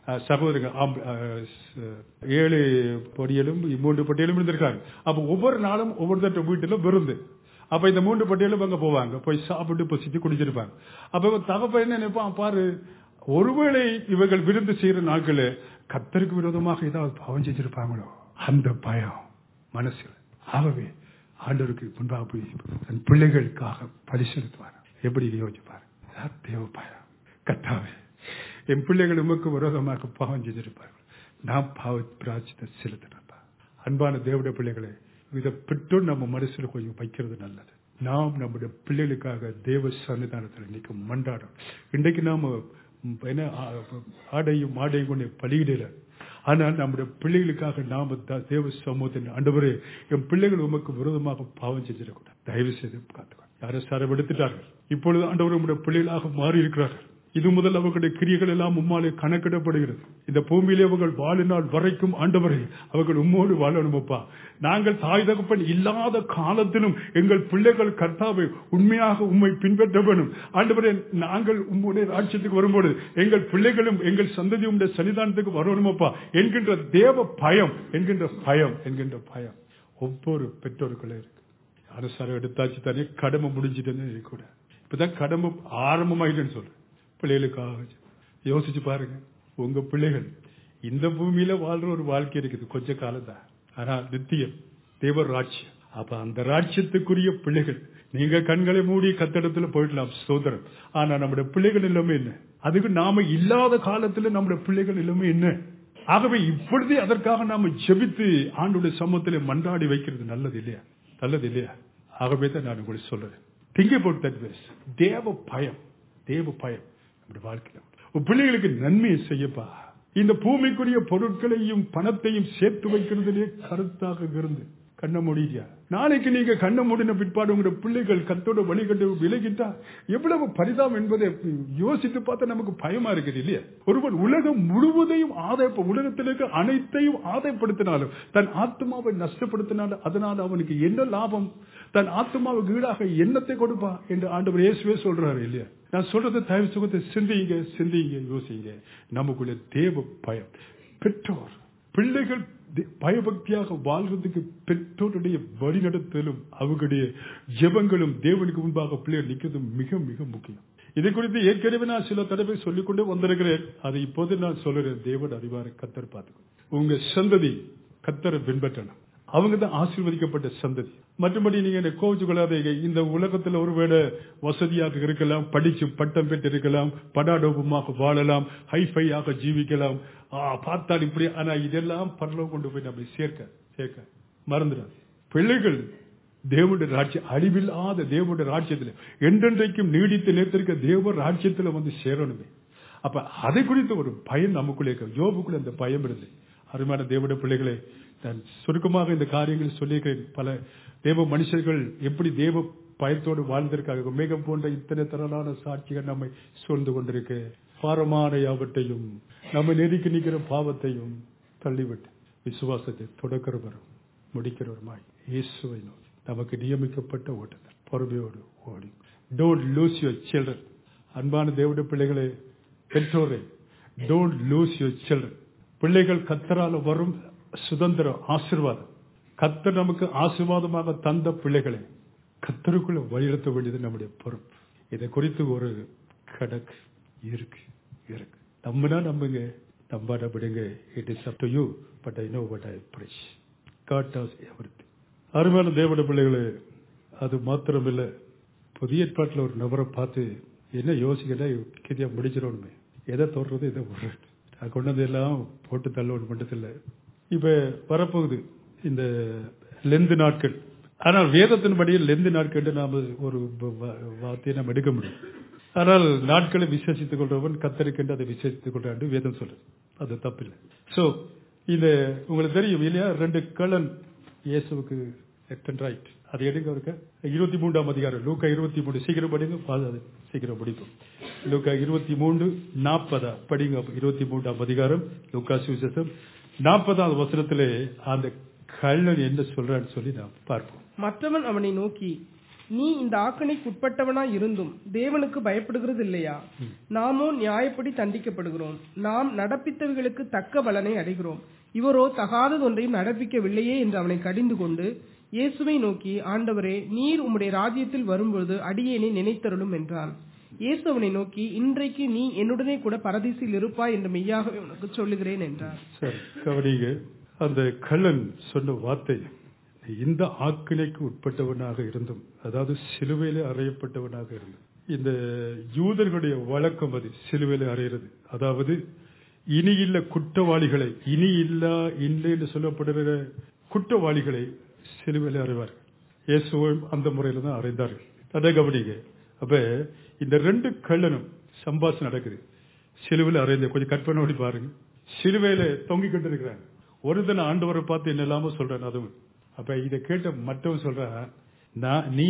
அஹ், சகோதரர்கள் ஆம்- அஹ், ச- ஏழு பொடியலும் மூன்று பட்டியலும் இருந்திருக்காங்க அப்ப ஒவ்வொரு நாளும் ஒவ்வொருத்தர் வீட்டுல விருந்து அப்ப இந்த மூன்று பட்டியலும் அங்க போவாங்க போய் சாப்பிட்டு பசித்து குடிச்சிருப்பாங்க அப்ப இவன் தகப்ப என்ன நினைப்பான் பாரு ஒருவேளை இவர்கள் விருந்து செய்யற நாட்கள கத்தருக்கு விரோதமாக ஏதாவது பாவம் செஞ்சிருப்பாங்களோ அந்த பயம் மனசுல ஆகவே ஆண்டவருக்கு முன்பாக போய் தன் பிள்ளைகளுக்காக பரிசீலித்துவார் எப்படி யோசிப்பார் அதான் தேவ பயம் கத்தாவே என் பிள்ளைகள் உமக்கு விரோதமாக பாவம் செஞ்சிருப்பார்கள் நான் பாவ பிராட்சித்தை செலுத்தினப்பா அன்பான தேவடைய பிள்ளைகளை இதை பெற்றோர் நம்ம மனசுல கொஞ்சம் வைக்கிறது நல்லது நாம் நம்முடைய பிள்ளைகளுக்காக தேவ சன்னிதானத்தில் நிற்க மன்றாடும் இன்றைக்கு நாம ம், என்ன ஆ- ஆடையும் ஆடையும் கொண்டு பலியிடல ஆனால் நம்முடைய பிள்ளைகளுக்காக நாம த- தேவ சமூகத்தின் ஆண்டவரே என் பிள்ளைகள் உமக்கு விரோதமாக பாவம் செஞ்சிடக்கூடாது தயவு செய்து காத்துக்கோ யாரும் சாரம் எடுத்துட்டார்கள் இப்பொழுது ஆண்டவர் உம்முடைய பிள்ளைகளாக மாறி இருக்கிறார்கள் இது முதல் அவர்களுடைய கிரியைகள் எல்லாம் உம்மாலே கணக்கிடப்படுகிறது இந்த பூமியிலே அவர்கள் வாழினால் வரைக்கும் ஆண்டவரே அவர்கள் உம்மோடு வாழணுமப்பா நாங்கள் தாய் தகப்பன் இல்லாத காலத்திலும் எங்கள் பிள்ளைகள் கர்த்தாவை உண்மையாக உம்மை பின்பற்ற வேணும் ஆண்டவரே நாங்கள் உம்முடைய ராட்சியத்துக்கு வரும்போது எங்கள் பிள்ளைகளும் எங்கள் சந்ததி உம்முடைய சன்னிதானத்துக்கு வரணுமப்பா என்கின்ற தேவ பயம் என்கின்ற பயம் என்கின்ற பயம் ஒவ்வொரு பெற்றோருக்குள்ளே இருக்கு அனுசாரம் எடுத்தாச்சு தானே கடமை முடிஞ்சிட்டேன்னு கூட இப்பதான் கடமை ஆரம்பமாயிட்டேன்னு சொல்றேன் பிள்ளைகளுக்காக யோசிச்சு பாருங்க உங்க பிள்ளைகள் இந்த பூமியில வாழ்ற ஒரு வாழ்க்கை இருக்குது கொஞ்ச காலம் தான் ஆனா நித்தியம் தேவர் ராட்சியம் அப்ப அந்த ராட்சியத்துக்குரிய பிள்ளைகள் நீங்க கண்களை மூடி கத்தடத்துல போயிடலாம் சோதரம் ஆனா நம்முடைய பிள்ளைகள் எல்லாமே என்ன அதுக்கு நாம இல்லாத காலத்துல நம்முடைய பிள்ளைகள் எல்லாமே என்ன ஆகவே இப்பொழுதே அதற்காக நாம ஜெபித்து ஆண்டுடைய சமூகத்திலே மன்றாடி வைக்கிறது நல்லது இல்லையா நல்லது இல்லையா ஆகவே தான் நான் உங்களுக்கு சொல்றேன் திங்க் அபவுட் தட் வேஸ் தேவ பயம் தேவ பயம் நம்முடைய வாழ்க்கையில உன் பிள்ளைகளுக்கு நன்மையை செய்யப்பா இந்த பூமிக்குரிய பொருட்களையும் பணத்தையும் சேர்த்து வைக்கிறதுலே கருத்தாக இருந்து கண்ண முடியா நாளைக்கு நீங்க கண்ண மூடின பிற்பாடு உங்களுடைய பிள்ளைகள் கத்தோட வழிகட்டு விலகிட்டா எவ்வளவு பரிதாபம் என்பதை யோசித்து பார்த்தா நமக்கு பயமா இருக்குது இல்லையா ஒருவன் உலகம் முழுவதையும் ஆதாய உலகத்தில் இருக்க அனைத்தையும் ஆதாயப்படுத்தினாலும் தன் ஆத்மாவை நஷ்டப்படுத்தினாலும் அதனால் அவனுக்கு என்ன லாபம் தன் ஆத்மாவுக்கு ஈடாக எண்ணத்தை கொடுப்பா என்று ஆண்டவர் இயேசுவே சொல்றாரு இல்லையா நான் சொல்றது தயவு சுகத்தை சிந்திங்க சிந்திங்க யோசிங்க நமக்குள்ள தேவ பயம் பெற்றோர் பிள்ளைகள் தே- பயபக்தியாக வாழ்றதுக்கு பெற்றோருடைய வழிநடத்தலும் அவர்களுடைய ஜெபங்களும் தேவனுக்கு முன்பாக பிள்ளைகள் நிற்கிறதும் மிக மிக முக்கியம் இதை குறித்து ஏற்கனவே நான் சில தடவை சொல்லிக்கொண்டே வந்திருக்கிறேன் அதை இப்போது நான் சொல்லுறேன் தேவன் அறிவார கத்தர் பார்த்துக்கோ உங்க சந்ததி கத்தரை பின்பற்றணும் அவங்க தான் ஆசீர்வதிக்கப்பட்ட சந்ததி மற்றபடி நீங்க என்ன கோவிச்சு கொள்ளாதீங்க இந்த உலகத்துல ஒருவேளை வசதியாக இருக்கலாம் படிச்சு பட்டம் பெற்று இருக்கலாம் படாடோபமாக வாழலாம் ஹைஃபையாக ஜீவிக்கலாம் ஆ, பார்த்தால் இப்படி ஆனா இதெல்லாம் பரலோகம் கொண்டு போய் நம்ம சேர்க்க சேர்க்க மறந்துடாது பிள்ளைகள் தேவனுடைய ராஜ்யம் அழிவில்லாத தேவனுடைய ராஜ்யத்துல என்றென்றைக்கும் நீடித்து நிறுத்திருக்க தேவ ராஜ்யத்துல வந்து சேரணுமே அப்ப அதை குறித்து ஒரு பயம் நமக்குள்ளே இருக்கு யோபுக்குள்ள அந்த பயம் இருந்து அருமையான தேவனுடைய பிள்ளைகளை நான் சுருக்கமாக இந்த காரியங்களை சொல்லியிருக்கிறேன் பல தேவ மனுஷர்கள் எப்படி தேவ பயத்தோடு வாழ்ந்திருக்காங்க மேகம் போன்ற இத்தனை திரளான சாட்சிகள் நம்மை சூழ்ந்து கொண்டிருக்கு பாரமான யாவற்றையும் நம்ம நெருக்கி நிற்கிற பாவத்தையும் தள்ளிவிட்டு விசுவாசத்தை தொடக்கிறவரும் முடிக்கிறவருமாய் இயேசுவை நோக்கி நமக்கு நியமிக்கப்பட்ட ஓட்டத்தில் பொறுமையோடு ஓடி டோன்ட் லூஸ் யுவர் சில்ட்ரன் அன்பான தேவனுடைய பிள்ளைகளே பெற்றோரே டோன்ட் லூஸ் யுவர் சில்ட்ரன் பிள்ளைகள் கத்தரால வரும் சுதந்திரம் ஆசீர்வாதம் கத்தர் நமக்கு ஆசீர்வாதமாக தந்த பிள்ளைகளை கத்தருக்குள்ள வழிநடத்த வேண்டியது நம்முடைய பொறுப்பு இதை குறித்து ஒரு கணக்கு இருக்கு இருக்கு நம்பினா நம்புங்க நம்பாட விடுங்க it is up to you but I know but I praise God does everything அருமையான தேவட பிள்ளைகளே அது மாத்திரமில்லை புதிய ஏற்பாட்டில் ஒரு நபரை பார்த்து என்ன யோசிக்கிறதா கிரியா முடிச்சிடணுமே எதை தோடுறது எதை விடுறது நான் கொண்டு வந்து எல்லாம் போட்டு தள்ளணும் மட்டும் இல்லை இப்ப வரப்போகுது இந்த லெந்து நாட்கள் ஆனால் வேதத்தின்படி லெந்து நாட்கள் நாம ஒரு வ- வ- வார்த்தையை நாம் எடுக்க முடியும் ஆனால் நாட்களை விசேஷித்துக் கொள்றவன் கத்தரிக்கென்று அதை விசேஷித்துக் கொள்றான் வேதம் சொல்றது அது தப்பில்லை சோ இந்த உங்களுக்கு தெரியும் இல்லையா ரெண்டு கள்ளன் இயேசுவுக்கு லெஃப்ட் அண்ட் ரைட் அது எடுங்க இருக்க இருபத்தி மூன்றாம் அதிகாரம் லூக்கா இருபத்தி மூணு சீக்கிரம் படிங்க பாது அது சீக்கிரம் படிக்கும் லூக்கா இருபத்தி மூன்று நாற்பதா படிங்க அப்ப இருபத்தி மூன்றாம் அதிகாரம் லூக்கா சுவிசேஷம் நாற்பதாவது வசனத்திலே அந்த கள்ளன் என்ன சொல்றான்னு சொல்லி நாம் பார்ப்போம் மற்றவன் அவனை நோக்கி நீ இந்த ஆக்கணைக்கு உட்பட்டவனா இருந்தும் தேவனுக்கு பயப்படுகிறது இல்லையா நாமோ நியாயப்படி தண்டிக்கப்படுகிறோம் நாம் நடப்பித்தவைகளுக்கு தக்க பலனை அடைகிறோம் இவரோ தகாதது ஒன்றையும் நடப்பிக்கவில்லையே என்று அவனை கடிந்து கொண்டு இயேசுவை நோக்கி ஆண்டவரே நீர் உம்முடைய ராஜ்யத்தில் வரும்பொழுது அடியேனை நினைத்தருளும் என்றான் இயேசு அவனை நோக்கி இன்றைக்கு நீ என்னுடனே கூட பரதீசில் இருப்பாய் என்று மெய்யாகவே உனக்கு சொல்லுகிறேன் என்றார் சரி கவனிங்க அந்த கள்ளன் சொன்ன வார்த்தை இந்த ஆக்கினைக்கு உட்பட்டவனாக இருந்தும் அதாவது சிலுவையிலே அறையப்பட்டவனாக இருந்தும் இந்த யூதர்களுடைய வழக்கம் அது சிலுவையிலே அறையிறது அதாவது இனி இல்ல குற்றவாளிகளை இனி இல்லா இல்லை என்று சொல்லப்படுகிற குற்றவாளிகளை சிலுவையிலே அறைவார்கள் இயேசுவும் அந்த முறையில தான் அறைந்தார்கள் அதை கவனிங்க அப்ப இந்த ரெண்டு கள்ளனும் சம்பாஷம் நடக்குது சிலுவையில் அறைந்த கொஞ்சம் கற்பனை பண்ணி பாருங்க சிலுவையில தொங்கிக்கிட்டு இருக்கிறாங்க ஒரு தினம் ஆண்டவரை பார்த்து என்ன இல்லாம சொல்றேன் அதுவும் அப்ப இதை கேட்ட மற்றவன் சொல்ற நான் நீ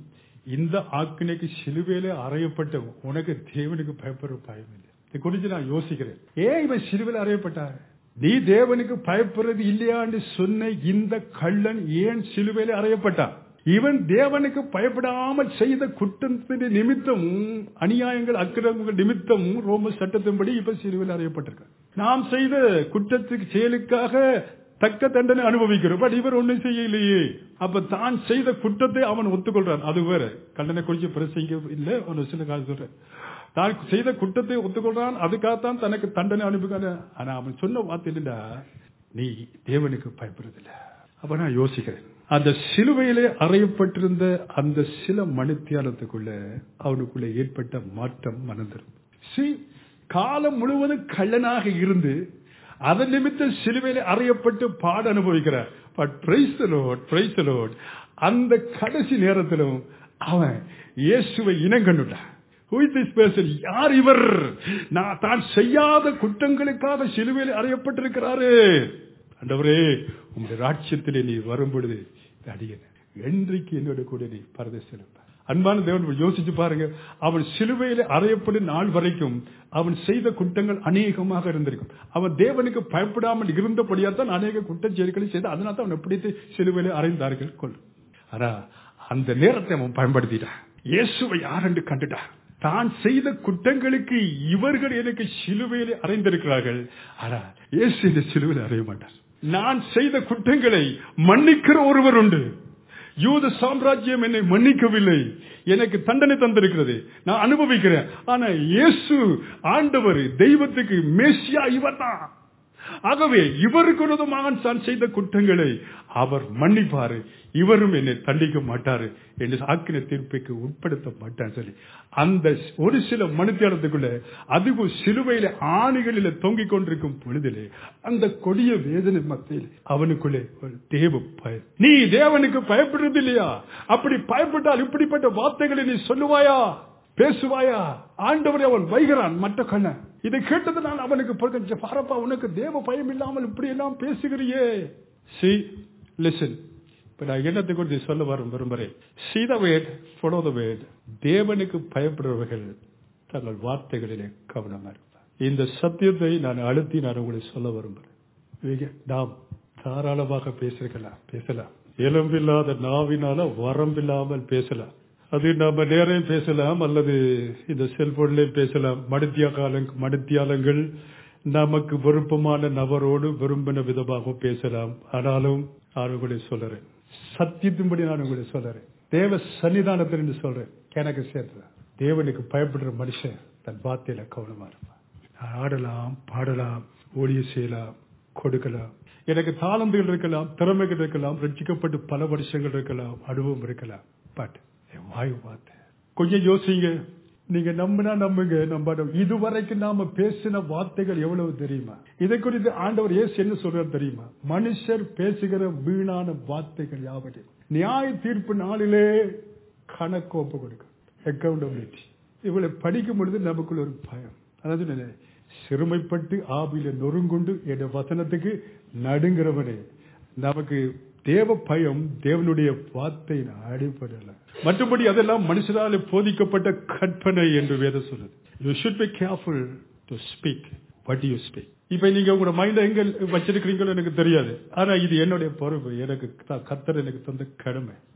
இந்த ஆக்கினைக்கு சிலுவையில அறையப்பட்ட உனக்கு தேவனுக்கு பயப்படுற பயம் இல்லை இதை குறித்து நான் யோசிக்கிறேன் ஏன் இவன் சிலுவையில் அறையப்பட்டார் நீ தேவனுக்கு பயப்படுறது இல்லையான்னு சொன்ன இந்த கள்ளன் ஏன் சிலுவையில அறையப்பட்டான் இவன் தேவனுக்கு பயப்படாமல் செய்த குற்றத்தின் நிமித்தம் அநியாயங்கள் அக்கிரமங்கள் நிமித்தம் ரோம சட்டத்தின்படி இப்ப சிலுவையில் அறையப்பட்டிருக்க நாம் செய்த குற்றத்துக்கு செயலுக்காக தக்க தண்டனை அனுபவிக்கிறோம் பட் இவர் ஒண்ணும் செய்யலையே அப்ப தான் செய்த குற்றத்தை அவன் ஒத்துக்கொள்றான் அது வேற கண்டனை குறிச்சு பிரசங்க இல்ல ஒரு சில காலம் சொல்றேன் தான் செய்த குற்றத்தை ஒத்துக்கொள்றான் அதுக்காகத்தான் தனக்கு தண்டனை அனுப்புகிறான் ஆனா அவன் சொன்ன வார்த்தை இல்லடா நீ தேவனுக்கு பயப்படுறதில்ல அப்ப நான் யோசிக்கிறேன் அந்த சிலுவையிலே அறையப்பட்டிருந்த அந்த சில மணித்தியாலத்துக்குள்ள அவனுக்குள்ள ஏற்பட்ட மாற்றம் மனந்தரும் சி காலம் முழுவதும் கள்ளனாக இருந்து அதன் நிமித்தம் சிலுவையிலே அறையப்பட்டு பாட அனுபவிக்கிறார் but praise Lord praise Lord அந்த கடைசி நேரத்திலும் அவன் இயேசுவை இனம் கண்டுட்டான் Who is this person? யார் இவர் நான் தான் செய்யாத குற்றங்களுக்காக சிலுவையில் அறையப்பட்டிருக்கிறாரு ஆண்டவரே உங்களுடைய ராட்சியத்திலே நீ வரும் பொழுது அடியன என்றைக்கு என்னோட கூட நீ பரதேசம் அன்பான தேவன் யோசிச்சு பாருங்க அவன் சிலுவையில அறையப்படும் நாள் வரைக்கும் அவன் செய்த குற்றங்கள் அநேகமாக இருந்திருக்கும் அவன் தேவனுக்கு பயப்படாமல் இருந்தபடியா தான் அநேக குற்றச்செயல்களை செய்து அதனால தான் அவன் பிடித்து சிலுவையில அறைந்தார்கள் கொள் ஆனா அந்த நேரத்தை அவன் பயன்படுத்திட்டான் இயேசுவை யார் என்று கண்டுட்டான் தான் செய்த குற்றங்களுக்கு இவர்கள் எனக்கு சிலுவையிலே அறைந்திருக்கிறார்கள் ஆனா இயேசு இந்த சிலுவையில் அறைய மாட்டார் நான் செய்த குற்றங்களை மன்னிக்கிற ஒருவர் உண்டு யூத சாம்ராஜ்யம் என்னை மன்னிக்கவில்லை எனக்கு தண்டனை தந்திருக்கிறது நான் அனுபவிக்கிறேன் ஆனா இயேசு ஆண்டவர் தெய்வத்துக்கு மேசியா இவர் தான் ஆகவே இவருக்கு விரோதமாக தான் செய்த குற்றங்களை அவர் மன்னிப்பாரு இவரும் என்னை தண்டிக்க மாட்டாரு என்று ஆக்கின தீர்ப்புக்கு உட்படுத்த மாட்டார் சொல்லி அந்த ஒரு சில மனுத்தியாலத்துக்குள்ள அதுவும் சிலுவையில ஆணிகளில தொங்கிக் கொண்டிருக்கும் பொழுதிலே அந்த கொடிய வேதனை மத்தியில் அவனுக்குள்ளே ஒரு தேவ பயம் நீ தேவனுக்கு பயப்படுறது இல்லையா அப்படி பயப்பட்டால் இப்படிப்பட்ட வார்த்தைகளை நீ சொல்லுவாயா பேசுவாயா ஆண்டவரை அவன் வைகிறான் மற்ற கண்ண இதை கேட்டதுனால் அவனுக்கு பாரப்பா உனக்கு தேவ பயம் இல்லாமல் இப்படி எல்லாம் பேசுகிறியே சி லிசன் இப்ப நான் என்னத்தை குறித்து சொல்ல வரும் விரும்புகிறேன் see the word follow the word தேவனுக்கு பயப்படுறவர்கள் தங்கள் வார்த்தைகளிலே கவனமா இருப்பார் இந்த சத்தியத்தை நான் அழுத்தி நான் உங்களுக்கு சொல்ல விரும்புகிறேன் நாம் தாராளமாக பேசிருக்கலாம் பேசலாம் எலும்பில்லாத நாவினால வரம்பில்லாமல் பேசலாம் அது நம்ம நேரம் பேசலாம் அல்லது இந்த செல்போன்லயும் பேசலாம் மடுத்திய காலம் மடுத்தியாலங்கள் நமக்கு விருப்பமான நபரோடு விரும்பின விதமாக பேசலாம் ஆனாலும் நான் உங்களை சொல்றேன் சத்தியத்தின்படி நான் உங்களை சொல்றேன் தேவ சன்னிதானத்தில் என்று சொல்றேன் எனக்கு சேர்த்து தேவனுக்கு பயப்படுற மனுஷன் தன் வார்த்தையில கவனமா இருப்பான் ஆடலாம் பாடலாம் ஊழிய செய்யலாம் கொடுக்கலாம் எனக்கு தாளந்துகள் இருக்கலாம் திறமைகள் இருக்கலாம் ரட்சிக்கப்பட்டு பல வருஷங்கள் இருக்கலாம் அனுபவம் இருக்கலாம் பட் என் வாயு வார்த்தை கொஞ்சம் யோசிங்க நீங்க நம்பினா நம்புங்க நம்ம இதுவரைக்கும் நாம பேசின வார்த்தைகள் எவ்வளவு தெரியுமா இதை குறித்து ஆண்டவர் ஏசு என்ன சொல்றாரு தெரியுமா மனுஷர் பேசுகிற வீணான வார்த்தைகள் யாவற்றையும் நியாய தீர்ப்பு நாளிலே கணக்கு ஒப்பு கொடுக்க அக்கௌண்டபிலிட்டி இவளை படிக்கும் பொழுது நமக்குள்ள ஒரு பயம் அதாவது சிறுமைப்பட்டு ஆவியில நொறுங்குண்டு என்ற வசனத்துக்கு நடுங்கிறவனே நமக்கு தேவ பயம் தேவனுடைய வார்த்தையின் அடிப்படையில் மற்றபடி அதெல்லாம் மனுஷரால் போதிக்கப்பட்ட கற்பனை என்று வேதம் சொல்லுது you should be careful to speak what you speak இப்ப நீங்க உங்களோட மைண்ட எங்க வச்சிருக்கிறீங்களோ எனக்கு தெரியாது ஆனா இது என்னுடைய பொறுப்பு எனக்கு கத்தர் எனக்கு தந்த கடமை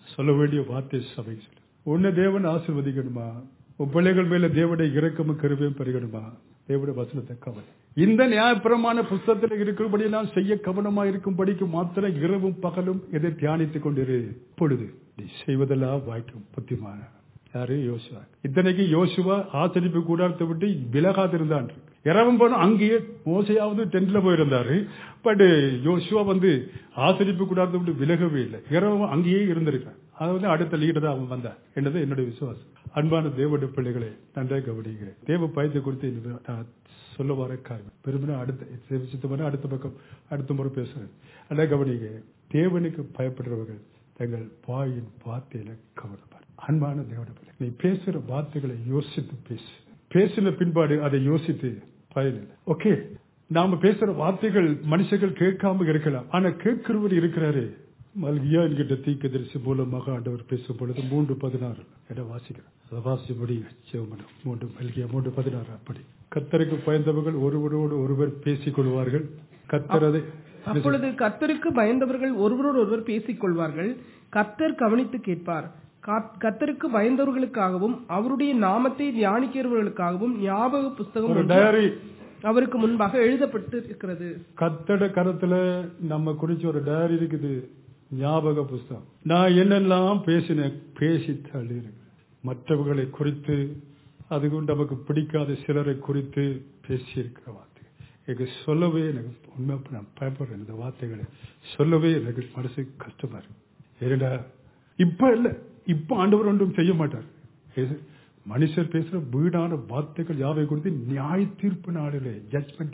சொல்ல வேண்டிய வார்த்தை சபை சொல்லு உன்னை தேவன் ஆசிர்வதிக்கணுமா உன் பிள்ளைகள் மேல தேவனுடைய இறக்கமும் கருவையும் பெருகணுமா தேவனுடைய வசனத்தை கவலை இந்த நியாயப்பிரமான புஸ்தகத்தில் இருக்கிறபடியெல்லாம் செய்ய கவனமா இருக்கும்படிக்கு மாத்திரம் இரவும் பகலும் இதை தியானித்துக் கொண்டிரு பொழுது நீ செய்வதெல்லாம் வாய்க்கும் புத்திமான யாரு யோசுவா இத்தனைக்கு யோசுவா ஆச்சரிப்பு கூடாரத்தை விட்டு விலகாதிருந்தான் இரவும் போன அங்கேயே மோசையாவது டென்ட்ல போயிருந்தாரு பட் யோசுவா வந்து ஆச்சரிப்பு கூடாரத்தை விட்டு விலகவே இல்லை இரவும் அங்கேயே இருந்திருக்கான் அதாவது அடுத்த லீடர் தான் அவன் வந்தான் என்னது என்னுடைய விசுவாசம் அன்பான தேவனுடைய பிள்ளைகளை நன்றாக கவனிங்க தேவ பயத்தை குறித்து நான் சொல்ல வர காரணம் பெருமையா அடுத்த சித்தமான அடுத்த பக்கம் அடுத்த முறை பேசுறேன் நல்லா கவனிங்க தேவனுக்கு பயப்படுறவர்கள் தங்கள் வாயின் வார்த்தையில கவனப்பார் அன்பான தேவன பிள்ளை நீ பேசுற வார்த்தைகளை யோசித்து பேசு பேசின பின்பாடு அதை யோசித்து பயனில்லை ஓகே நாம பேசுற வார்த்தைகள் மனுஷர்கள் கேட்காம இருக்கலாம் ஆனா கேட்கிறவர் இருக்கிறாரு மல்கியா என்கிட்ட தீக்கதரிசி மூலமாக ஆண்டவர் பேசும் பொழுது மூன்று பதினாறு என வாசிக்கிறேன் அதை வாசி முடியுங்க சிவமனம் மூன்று மல்கியா மூன்று பதினாறு அப்படி கத்தருக்கு பயந்தவர்கள் ஒருவரோடு ஒருவர் பேசிக் கொள்வார்கள் கத்தரதை அப்பொழுது கர்த்தருக்கு பயந்தவர்கள் ஒருவரோடு ஒருவர் பேசிக் கொள்வார்கள் கர்த்தர் கவனித்து கேட்பார் கா- கர்த்தருக்கு பயந்தவர்களுக்காகவும் அவருடைய நாமத்தை தியானிக்கிறவர்களுக்காகவும் ஞாபக புஸ்தகம் ஒரு ஒன்று டயரி அவருக்கு முன்பாக எழுதப்பட்டு இருக்கிறது கத்தட கரத்துல நம்ம குறிச்சு ஒரு டயரி இருக்குது ஞாபக புஸ்தகம் நான் என்னெல்லாம் பேசினேன் பேசி தள்ளி இருக்கு மற்றவர்களை குறித்து அதுக்கு நமக்கு பிடிக்காத சிலரை குறித்து பேசி இருக்கிற வார்த்தை எனக்கு சொல்லவே எனக்கு உண்மை நான் பயப்படுறேன் இந்த வார்த்தைகளை சொல்லவே எனக்கு மனசு கஷ்டமா இருக்கு ஏன்னா இப்ப இல்ல இப்ப ஆண்டவர் ஒன்றும் செய்ய மாட்டார் எது- மனுஷர் பேசுற வீடான வார்த்தைகள் யாவை குறித்து நியாய தீர்ப்பு நாளிலே ஜட்மெண்ட்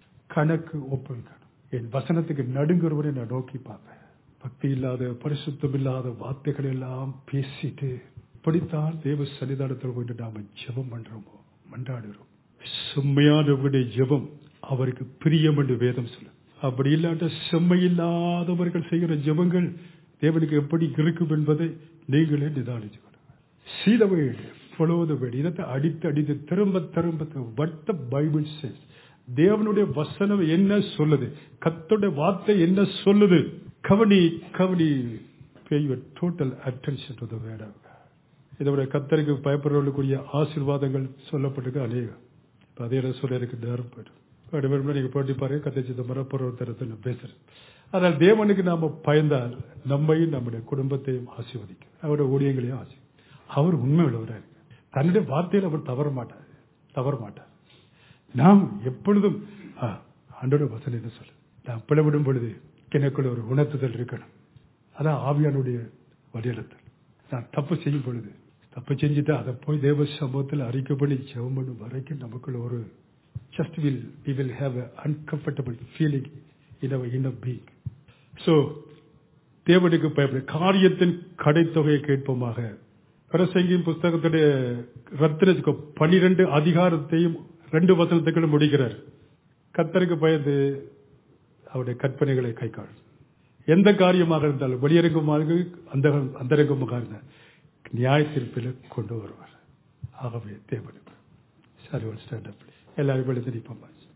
கணக்கு ஒப்புவிக்கணும் என் வசனத்துக்கு நடுங்கிறவரை நான் நோக்கி பார்ப்பேன் பக்தி இல்லாத பரிசுத்தம் இல்லாத வார்த்தைகள் எல்லாம் பேசிட்டு இப்படித்தான் தேவ சன்னிதானத்தில் போயிட்டு நாம ஜெபம் பண்றோமோ மன்றாடுறோம் செம்மையானவருடைய ஜெபம் அவருக்கு பிரியம் என்று வேதம் சொல்லு அப்படி இல்லாட்ட செம்மையில்லாதவர்கள் செய்கிற ஜெபங்கள் தேவனுக்கு எப்படி இருக்கும் என்பதை நீங்களே நிதானிச்சு See the word, follow the word. இதத்தை அடித்து அடித்து திரும்ப திரும்ப what the Bible says. தேவனுடைய வசனம் என்ன சொல்லுது கத்தோட வார்த்தை என்ன சொல்லுது கவனி கவனி pay your total attention to the word of God. இதோட கத்தருக்கு பயப்படுறவர்களுக்குரிய ஆசீர்வாதங்கள் சொல்லப்பட்டிருக்கு அநேகம் இப்ப அதே சொல்ல எனக்கு நேரம் போயிடும் ரெண்டு பேரும் நீங்க போட்டி பாருங்க கத்தச்சித்த மரப்புற தரத்தை நான் பேசுறேன் ஆனால் தேவனுக்கு நாம பயந்தால் நம்மையும் நம்முடைய குடும்பத்தையும் ஆசீர்வதிக்கும் அவருடைய ஊழியங்களையும் ஆசி அவர் உண்மை உள்ளவராக இருக்கு தன்னுடைய வார்த்தையில் அவர் தவற மாட்டார் தவற மாட்டார் நாம் எப்பொழுதும் ஆ, ஆண்டோட வசனம் என்ன சொல்லு நான் பிளவிடும் பொழுது எனக்குள்ள ஒரு உணர்த்துதல் இருக்கணும் அதான் ஆவியானுடைய வழியெழுத்தல் நான் தப்பு செய்யும் பொழுது தப்பு செஞ்சுட்டு அதை போய் தேவ சமூகத்தில் அறிக்கை பண்ணி ஜெபம் பண்ணும் வரைக்கும் நமக்குள்ள ஒரு just will we will have uncomfortable feeling in our in being so தேவனுக்கு பயப்பட காரியத்தின் கடைத்தொகையை கேட்போமாக பிரசங்கியின் புஸ்தகத்துடைய ரத்தின பனிரெண்டு அதிகாரத்தையும் ரெண்டு வசனத்துக்களும் முடிக்கிறார் கத்தருக்கு பயந்து அவருடைய கற்பனைகளை கைக்காள் எந்த காரியமாக இருந்தாலும் வெளியரங்கமாக அந்த அந்தரங்கமாக இருந்தால் நியாய தீர்ப்பில் கொண்டு வருவார் ஆகவே தேவனுக்கு சரி ஒரு ஸ்டாண்டப் எல்லாரும் எழுந்திருப்போம்